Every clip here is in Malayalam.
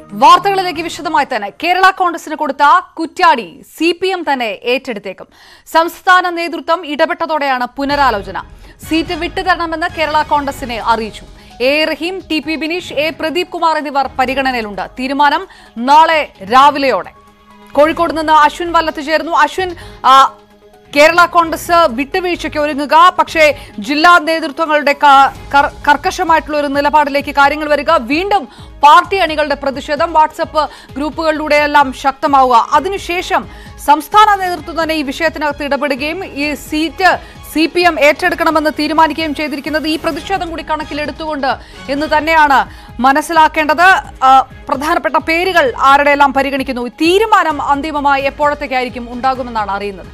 വാർത്തകളിലേക്ക് വിശദമായി തന്നെ കേരള കോൺഗ്രസിന് കൊടുത്ത കുറ്റ്യാടി സി പി എം തന്നെ ഏറ്റെടുത്തേക്കും സംസ്ഥാന നേതൃത്വം ഇടപെട്ടതോടെയാണ് പുനരാലോചന സീറ്റ് വിട്ടുതരണമെന്ന് കേരള കോൺഗ്രസിനെ അറിയിച്ചു A Rahim T P Bineesh A Pradeep Kumar എന്നിവർ പരിഗണനയിലുണ്ട് തീരുമാനം നാളെ രാവിലെയോടെ കോഴിക്കോട് നിന്ന് അശ്വിൻ വല്ലത്ത് ചേർന്നു അശ്വിൻ ആ, കേരള കോൺഗ്രസ് വിട്ടുവീഴ്ചയ്ക്ക് ഒരുങ്ങുക പക്ഷേ ജില്ലാ നേതൃത്വങ്ങളുടെ ക- കർ- കർക്കശമായിട്ടുള്ള ഒരു നിലപാടിലേക്ക് കാര്യങ്ങൾ വരിക വീണ്ടും പാർട്ടി അണികളുടെ പ്രതിഷേധം വാട്സപ്പ് ഗ്രൂപ്പുകളിലൂടെയെല്ലാം ശക്തമാവുക അതിനുശേഷം സംസ്ഥാന നേതൃത്വം തന്നെ ഈ വിഷയത്തിനകത്ത് ഇടപെടുകയും ഈ സീറ്റ് സി പി എം ഏറ്റെടുക്കണമെന്ന് തീരുമാനിക്കുകയും ചെയ്തിരിക്കുന്നത് ഈ പ്രതിഷേധം കൂടി കണക്കിലെടുത്തുകൊണ്ട് എന്ന് തന്നെയാണ് മനസ്സിലാക്കേണ്ടത് ആ, പ്രധാനപ്പെട്ട പേരുകൾ ആരുടെയെല്ലാം പരിഗണിക്കുന്നു ഈ തീരുമാനം അന്തിമമായി എപ്പോഴത്തേക്കായിരിക്കും ഉണ്ടാകുമെന്നാണ് അറിയുന്നത്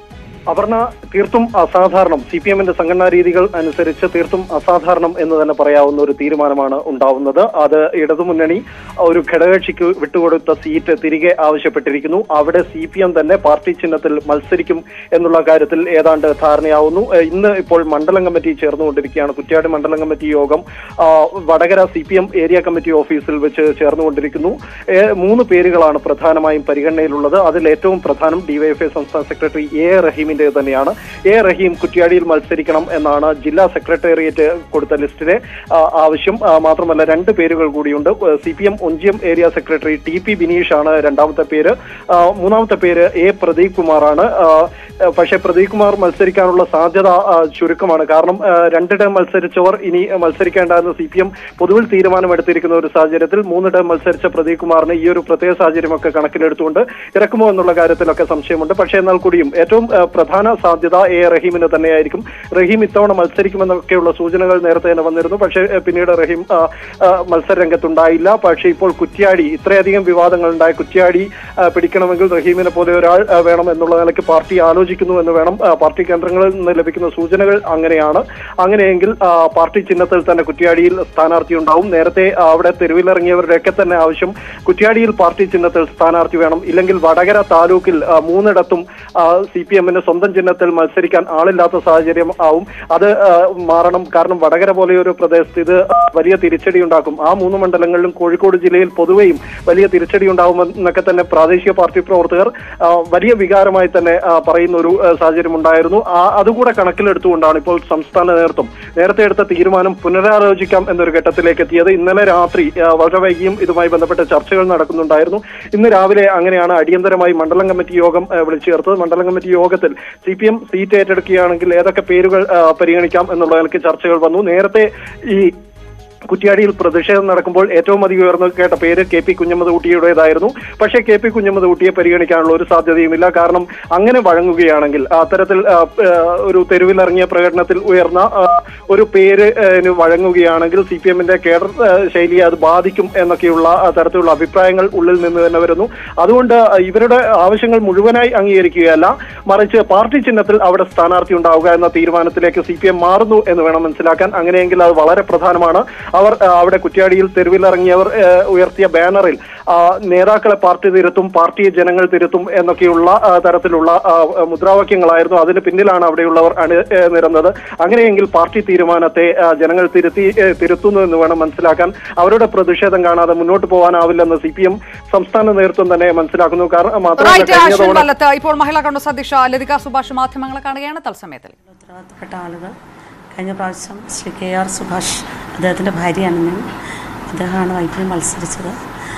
അപർണ തീർത്തും അസാധാരണം സി പി എമ്മിന്റെ സംഘടനാ രീതികൾ അനുസരിച്ച് തീർത്തും അസാധാരണം എന്ന് തന്നെ പറയാവുന്ന ഒരു തീരുമാനമാണ് ഉണ്ടാവുന്നത് അത് ഇടതുമുന്നണി ഒരു ഘടകകക്ഷിക്ക് വിട്ടുകൊടുത്ത സീറ്റ് തിരികെ ആവശ്യപ്പെട്ടിരിക്കുന്നു അവിടെ സി പി എം തന്നെ പാർട്ടി ചിഹ്നത്തിൽ മത്സരിക്കും എന്നുള്ള കാര്യത്തിൽ ഏതാണ്ട് ധാരണയാവുന്നു ഏഹ് ഇന്ന് ഇപ്പോൾ മണ്ഡലം കമ്മിറ്റി ചേർന്നുകൊണ്ടിരിക്കുകയാണ് കുറ്റ്യാടി മണ്ഡലം കമ്മിറ്റി യോഗം ആ, Vadakara C P M area committee ഓഫീസിൽ വെച്ച് ചേർന്നുകൊണ്ടിരിക്കുന്നു ഏഹ് മൂന്ന് പേരുകളാണ് പ്രധാനമായും പരിഗണനയിലുള്ളത് അതിൽ ഏറ്റവും പ്രധാനം ഡിവൈഎഫ്ഐ സംസ്ഥാന സെക്രട്ടറി എ റഹീമിന്റെ തന്നെയാണ് എ റഹീം കുറ്റ്യാടിയിൽ മത്സരിക്കണം എന്നാണ് ജില്ലാ സെക്രട്ടേറിയറ്റ് കൊടുത്ത ലിസ്റ്റിലെ ആ, ആവശ്യം ആ, മാത്രമല്ല രണ്ട് പേരുകൾ കൂടിയുണ്ട് C P M Onchiyam area secretary T P Bineesh ആണ് രണ്ടാമത്തെ പേര് ആ, മൂന്നാമത്തെ പേര് എ പ്രദീപ് കുമാറാണ് ആ, പക്ഷേ പ്രദീപ് കുമാർ മത്സരിക്കാനുള്ള സാധ്യത ആ, ചുരുക്കമാണ് കാരണം ആ, രണ്ട് ടേം മത്സരിച്ചവർ ഇനി മത്സരിക്കേണ്ടെന്ന് സി പി എം പൊതുവിൽ തീരുമാനമെടുത്തിരിക്കുന്ന ഒരു സാഹചര്യത്തിൽ മൂന്ന് ടേം മത്സരിച്ച പ്രദീപ് കുമാറിന് ഈ ഒരു പ്രത്യേക സാഹചര്യമൊക്കെ കണക്കിലെടുത്തുകൊണ്ട് ഇറക്കുമോ എന്നുള്ള കാര്യത്തിലൊക്കെ സംശയമുണ്ട് പക്ഷേ എന്നാൽ കൂടിയും ഏറ്റവും ആ, പ്രധാന സാധ്യത എ റഹീമിന് തന്നെയായിരിക്കും റഹീം ഇത്തവണ മത്സരിക്കുമെന്നൊക്കെയുള്ള സൂചനകൾ നേരത്തെ തന്നെ വന്നിരുന്നു പക്ഷേ ആ, പിന്നീട് റഹീം ആ, ആ, മത്സര രംഗത്തുണ്ടായില്ല പക്ഷേ ഇപ്പോൾ കുറ്റ്യാടി ഇത്രയധികം വിവാദങ്ങൾ ഉണ്ടായ കുറ്റ്യാടി ആ, പിടിക്കണമെങ്കിൽ റഹീമിനെ പോലെ ഒരാൾ ആ, വേണം എന്നുള്ള നിലയ്ക്ക് പാർട്ടി ആലോചിക്കുന്നു എന്ന് വേണം ആ, പാർട്ടി കേന്ദ്രങ്ങളിൽ നിന്ന് ലഭിക്കുന്ന സൂചനകൾ അങ്ങനെയാണ് അങ്ങനെയെങ്കിൽ ആ, പാർട്ടി ചിഹ്നത്തിൽ തന്നെ കുറ്റ്യാടിയിൽ സ്ഥാനാർത്ഥി ഉണ്ടാവും നേരത്തെ ആ, അവിടെ തെരുവിലിറങ്ങിയവരുടെയൊക്കെ തന്നെ ആവശ്യം കുറ്റ്യാടിയിൽ പാർട്ടി ചിഹ്നത്തിൽ സ്ഥാനാർത്ഥി വേണം ഇല്ലെങ്കിൽ വടകര താലൂക്കിൽ ആ, മൂന്നിടത്തും സി പി എമ്മിന് സ്വന്തം ചിഹ്നത്തിൽ മത്സരിക്കാൻ ആളില്ലാത്ത സാഹചര്യം ആവും അത് ആ, മാറണം കാരണം വടകര പോലെ ഒരു പ്രദേശത്ത് ഇത് വലിയ തിരിച്ചടി ഉണ്ടാക്കും ആ മൂന്ന് മണ്ഡലങ്ങളിലും കോഴിക്കോട് ജില്ലയിൽ പൊതുവെയും വലിയ തിരിച്ചടി ഉണ്ടാവുമെന്നൊക്കെ തന്നെ പ്രാദേശിക പാർട്ടി പ്രവർത്തകർ ആ, വലിയ വികാരമായി തന്നെ ആ, പറയുന്ന ഒരു ആ, സാഹചര്യം ഉണ്ടായിരുന്നു ആ അതുകൂടെ കണക്കിലെടുത്തുകൊണ്ടാണ് ഇപ്പോൾ സംസ്ഥാന നേതൃത്വം നേരത്തെ എടുത്ത തീരുമാനം പുനരാലോചിക്കാം എന്നൊരു ഘട്ടത്തിലേക്ക് എത്തിയത് ഇന്നലെ രാത്രി ആ, വളരെ വൈകിയും ഇതുമായി ബന്ധപ്പെട്ട ചർച്ചകൾ നടക്കുന്നുണ്ടായിരുന്നു ഇന്ന് രാവിലെ അങ്ങനെയാണ് അടിയന്തരമായി മണ്ഡലം കമ്മിറ്റി യോഗം ആ, വിളിച്ചു ചേർത്തത് മണ്ഡലം കമ്മിറ്റി യോഗത്തിൽ സി പി എം സീറ്റ് ഏറ്റെടുക്കുകയാണെങ്കിൽ ഏതൊക്കെ പേരുകൾ ആ, പരിഗണിക്കാം എന്നുള്ള നിലയ്ക്ക് ചർച്ചകൾ വന്നു നേരത്തെ ഈ കുറ്റ്യാടിയിൽ പ്രതിഷേധം നടക്കുമ്പോൾ ഏറ്റവും അധികം ഉയർന്നു കേട്ട പേര് കെ പി കുഞ്ഞമ്മദ് കുട്ടിയുടേതായിരുന്നു പക്ഷേ കെ പി കുഞ്ഞമ്മദ് കുട്ടിയെ പരിഗണിക്കാനുള്ള ഒരു സാധ്യതയുമില്ല കാരണം അങ്ങനെ വഴങ്ങുകയാണെങ്കിൽ അത്തരത്തിൽ ആ, ആ, ഒരു തെരുവിലിറങ്ങിയ പ്രകടനത്തിൽ ഉയർന്ന ആ, ഒരു പേര് ആ, ന് വഴങ്ങുകയാണെങ്കിൽ സി പി എമ്മിന്റെ കേഡർ ആ, ശൈലിയെ അത് ബാധിക്കും എന്നൊക്കെയുള്ള ആ, തരത്തിലുള്ള അഭിപ്രായങ്ങൾ ഉള്ളിൽ നിന്ന് തന്നെ വരുന്നു അതുകൊണ്ട് ഇവരുടെ ആവശ്യങ്ങൾ മുഴുവനായി അംഗീകരിക്കുകയല്ല മറിച്ച് പാർട്ടി ചിഹ്നത്തിൽ അവിടെ സ്ഥാനാർത്ഥി ഉണ്ടാവുക എന്ന തീരുമാനത്തിലേക്ക് സി പി എം മാറുന്നു എന്ന് വേണം മനസ്സിലാക്കാൻ അങ്ങനെയെങ്കിൽ അത് വളരെ പ്രധാനമാണ് അവർ ആ, അവിടെ കുറ്റ്യാടിയിൽ തെരുവിലിറങ്ങിയവർ ആ, ഉയർത്തിയ ബാനറിൽ ആ, നേതാക്കളെ പാർട്ടി തിരുത്തും പാർട്ടിയെ ജനങ്ങൾ തിരുത്തും എന്നൊക്കെയുള്ള ആ, തരത്തിലുള്ള ആ, മുദ്രാവാക്യങ്ങളായിരുന്നു അതിന് പിന്നിലാണ് അവിടെയുള്ളവർ അണി ഏ, നിരന്നത് അങ്ങനെയെങ്കിൽ പാർട്ടി തീരുമാനത്തെ ആ, ജനങ്ങൾ തിരുത്തി ഏ, തിരുത്തുന്നു എന്ന് വേണം മനസ്സിലാക്കാൻ അവരുടെ പ്രതിഷേധം കാണാതെ മുന്നോട്ട് പോകാനാവില്ലെന്ന് സി പി എം സംസ്ഥാന നേതൃത്വം തന്നെ മനസ്സിലാക്കുന്നു കാരണം മാത്രമല്ല റൈറ്റ് കഴിഞ്ഞ അശ്വിൻ തവണ വല്ലത്ത് ഇപ്പോൾ മഹിളാ കോൺഗ്രസ് അധ്യക്ഷ ലതിക സുഭാഷ് മാധ്യമങ്ങളെ കാണുകയാണ് തത്സമയത്തിൽ ഉത്തരവാദിത്തപ്പെട്ട ആളുകൾ കഴിഞ്ഞ പ്രാവശ്യം ശ്രീ കെ ആർ സുഭാഷ് അദ്ദേഹത്തിൻ്റെ ഭാര്യയാണ് ഞാൻ അദ്ദേഹമാണ് വൈദ്യുതി മത്സരിച്ചത്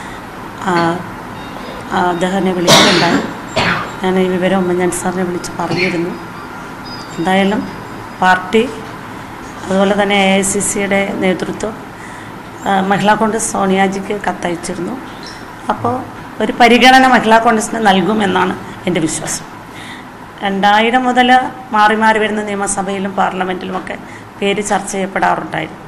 ആ, ആ, അദ്ദേഹം എന്നെ വിളിച്ചിട്ടുണ്ടായി ഞാൻ ഈ വിവരം ഉമ്മൻചാണ്ടി സാറിനെ വിളിച്ച് പറഞ്ഞിരുന്നു എന്തായാലും പാർട്ടി അതുപോലെ തന്നെ എ ഐ സി സിയുടെ നേതൃത്വം ആ, മഹിളാ കോൺഗ്രസ് സോണിയാജിക്ക് കത്തയച്ചിരുന്നു അപ്പോൾ ഒരു പരിഗണന മഹിളാ കോൺഗ്രസിന് നൽകുമെന്നാണ് എൻ്റെ വിശ്വാസം രണ്ടായിരം മുതൽ മാറി മാറി വരുന്ന നിയമസഭയിലും പാർലമെൻറ്റിലുമൊക്കെ പേര് ചർച്ച ചെയ്യപ്പെടാറുണ്ടായിരുന്നു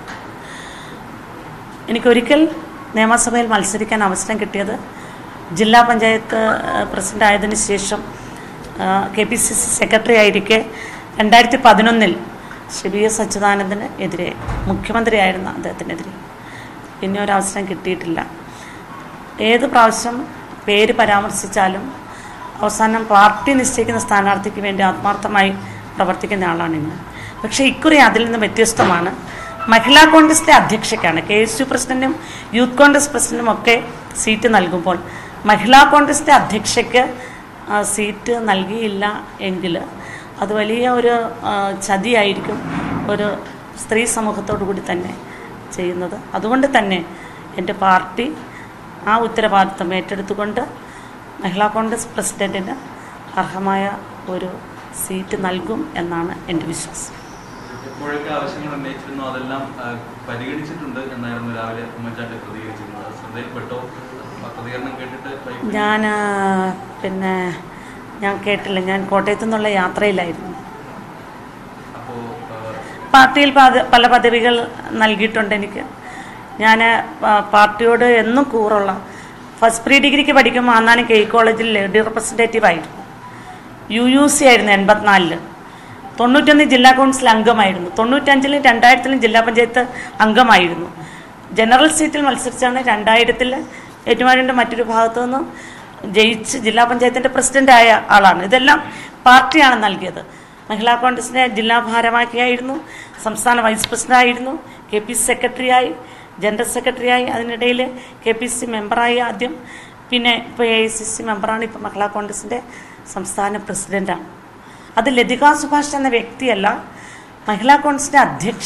എനിക്കൊരിക്കൽ നിയമസഭയിൽ മത്സരിക്കാൻ അവസരം കിട്ടിയത് ജില്ലാ പഞ്ചായത്ത് പ്രസിഡന്റ് ആയതിനു ശേഷം K P C C secretary ആയിരിക്കെ രണ്ടായിരത്തി പതിനൊന്നിൽ ശ്രീ ബി എസ് അച്യുതാനന്ദന് എതിരെ മുഖ്യമന്ത്രിയായിരുന്ന അദ്ദേഹത്തിനെതിരെ പിന്നെ ഒരു അവസരം കിട്ടിയിട്ടില്ല ഏത് പ്രാവശ്യം പേര് പരാമർശിച്ചാലും അവസാനം പാർട്ടി നിശ്ചയിക്കുന്ന സ്ഥാനാർത്ഥിക്ക് വേണ്ടി ആത്മാർത്ഥമായി പ്രവർത്തിക്കുന്ന ആളാണ് ഇന്ന് പക്ഷേ ഇക്കുറി അതിൽ നിന്ന് വ്യത്യസ്തമാണ് മഹിളാ കോൺഗ്രസിൻ്റെ അധ്യക്ഷയ്ക്കാണ് കെ എസ് യു പ്രസിഡന്റും യൂത്ത് കോൺഗ്രസ് പ്രസിഡന്റും ഒക്കെ സീറ്റ് നൽകുമ്പോൾ മഹിളാ കോൺഗ്രസിൻ്റെ അധ്യക്ഷയ്ക്ക് ആ, സീറ്റ് നൽകിയില്ല എങ്കിൽ അത് വലിയ ഒരു ആ, ചതിയായിരിക്കും ഒരു സ്ത്രീ സമൂഹത്തോടു കൂടി തന്നെ ചെയ്യുന്നത് അതുകൊണ്ട് തന്നെ എൻ്റെ പാർട്ടി ആ ഉത്തരവാദിത്തം ഏറ്റെടുത്തുകൊണ്ട് മഹിളാ കോൺഗ്രസ് പ്രസിഡന്റിന് അർഹമായ ഒരു സീറ്റ് നൽകും എന്നാണ് എൻ്റെ വിശ്വാസം എപ്പോഴൊക്കെ ആവശ്യങ്ങൾ ഉന്നയിച്ചിരുന്നോ അതെല്ലാം ആ, പരിഗണിച്ചിട്ടുണ്ട് എന്നായിരുന്നു രാവിലെ ഉമ്മൻചാണ്ടി പ്രതികരിച്ചിരുന്നത് അത് ശ്രദ്ധയിൽപ്പെട്ടോ ആ പ്രതികരണം കേട്ടിട്ട് വൈകിട്ട് ഞാൻ ആ, പിന്നെ ഞാൻ കേട്ടില്ല ഞാൻ കോട്ടയത്തു നിന്നുള്ള യാത്രയിലായിരുന്നു അപ്പോ ആ, പാർട്ടിയിൽ പദ- പല പദവികൾ നൽകിയിട്ടുണ്ട് എനിക്ക് ഞാൻ പാർട്ടിയോട് എന്നും കൂറുള്ള ഫസ്റ്റ് പ്രീ ഡിഗ്രിക്ക് പഠിക്കുമ്പോൾ അന്നാണ് കെ കോളേജിൽ ലേഡി റെപ്രസെൻറ്റേറ്റീവ് ആയിരുന്നു യു യു സി ആയിരുന്നു എൺപത്തിനാലില് തൊണ്ണൂറ്റൊന്ന് ജില്ലാ കൗൺസിൽ അംഗമായിരുന്നു തൊണ്ണൂറ്റഞ്ചിലും രണ്ടായിരത്തിലും ജില്ലാ പഞ്ചായത്ത് അംഗമായിരുന്നു ജനറൽ സീറ്റിൽ മത്സരിച്ചാണ് രണ്ടായിരത്തിൽ ഏറ്റുമാനൂരിൻ്റെ മറ്റൊരു ഭാഗത്തു നിന്ന് ജയിച്ച് ജില്ലാ പഞ്ചായത്തിൻ്റെ പ്രസിഡൻ്റായ ആളാണ് ഇതെല്ലാം പാർട്ടിയാണ് നൽകിയത് മഹിളാ കോൺഗ്രസിൻ്റെ ജില്ലാ ഭാരവാഹിയായിരുന്നു സംസ്ഥാന വൈസ് പ്രസിഡൻ്റായിരുന്നു കെ പി സെക്രട്ടറിയായി ജനറൽ സെക്രട്ടറിയായി അതിനിടയിൽ കെ പി സി മെമ്പറായി ആദ്യം പിന്നെ ഇപ്പോൾ എ ഐ സി സി മെമ്പറാണ് ഇപ്പോൾ മഹിളാ കോൺഗ്രസിൻ്റെ സംസ്ഥാന പ്രസിഡൻ്റാണ് അത് ലതിക സുഭാഷ് എന്ന വ്യക്തിയല്ല മഹിളാ കോൺഗ്രസിൻ്റെ അധ്യക്ഷ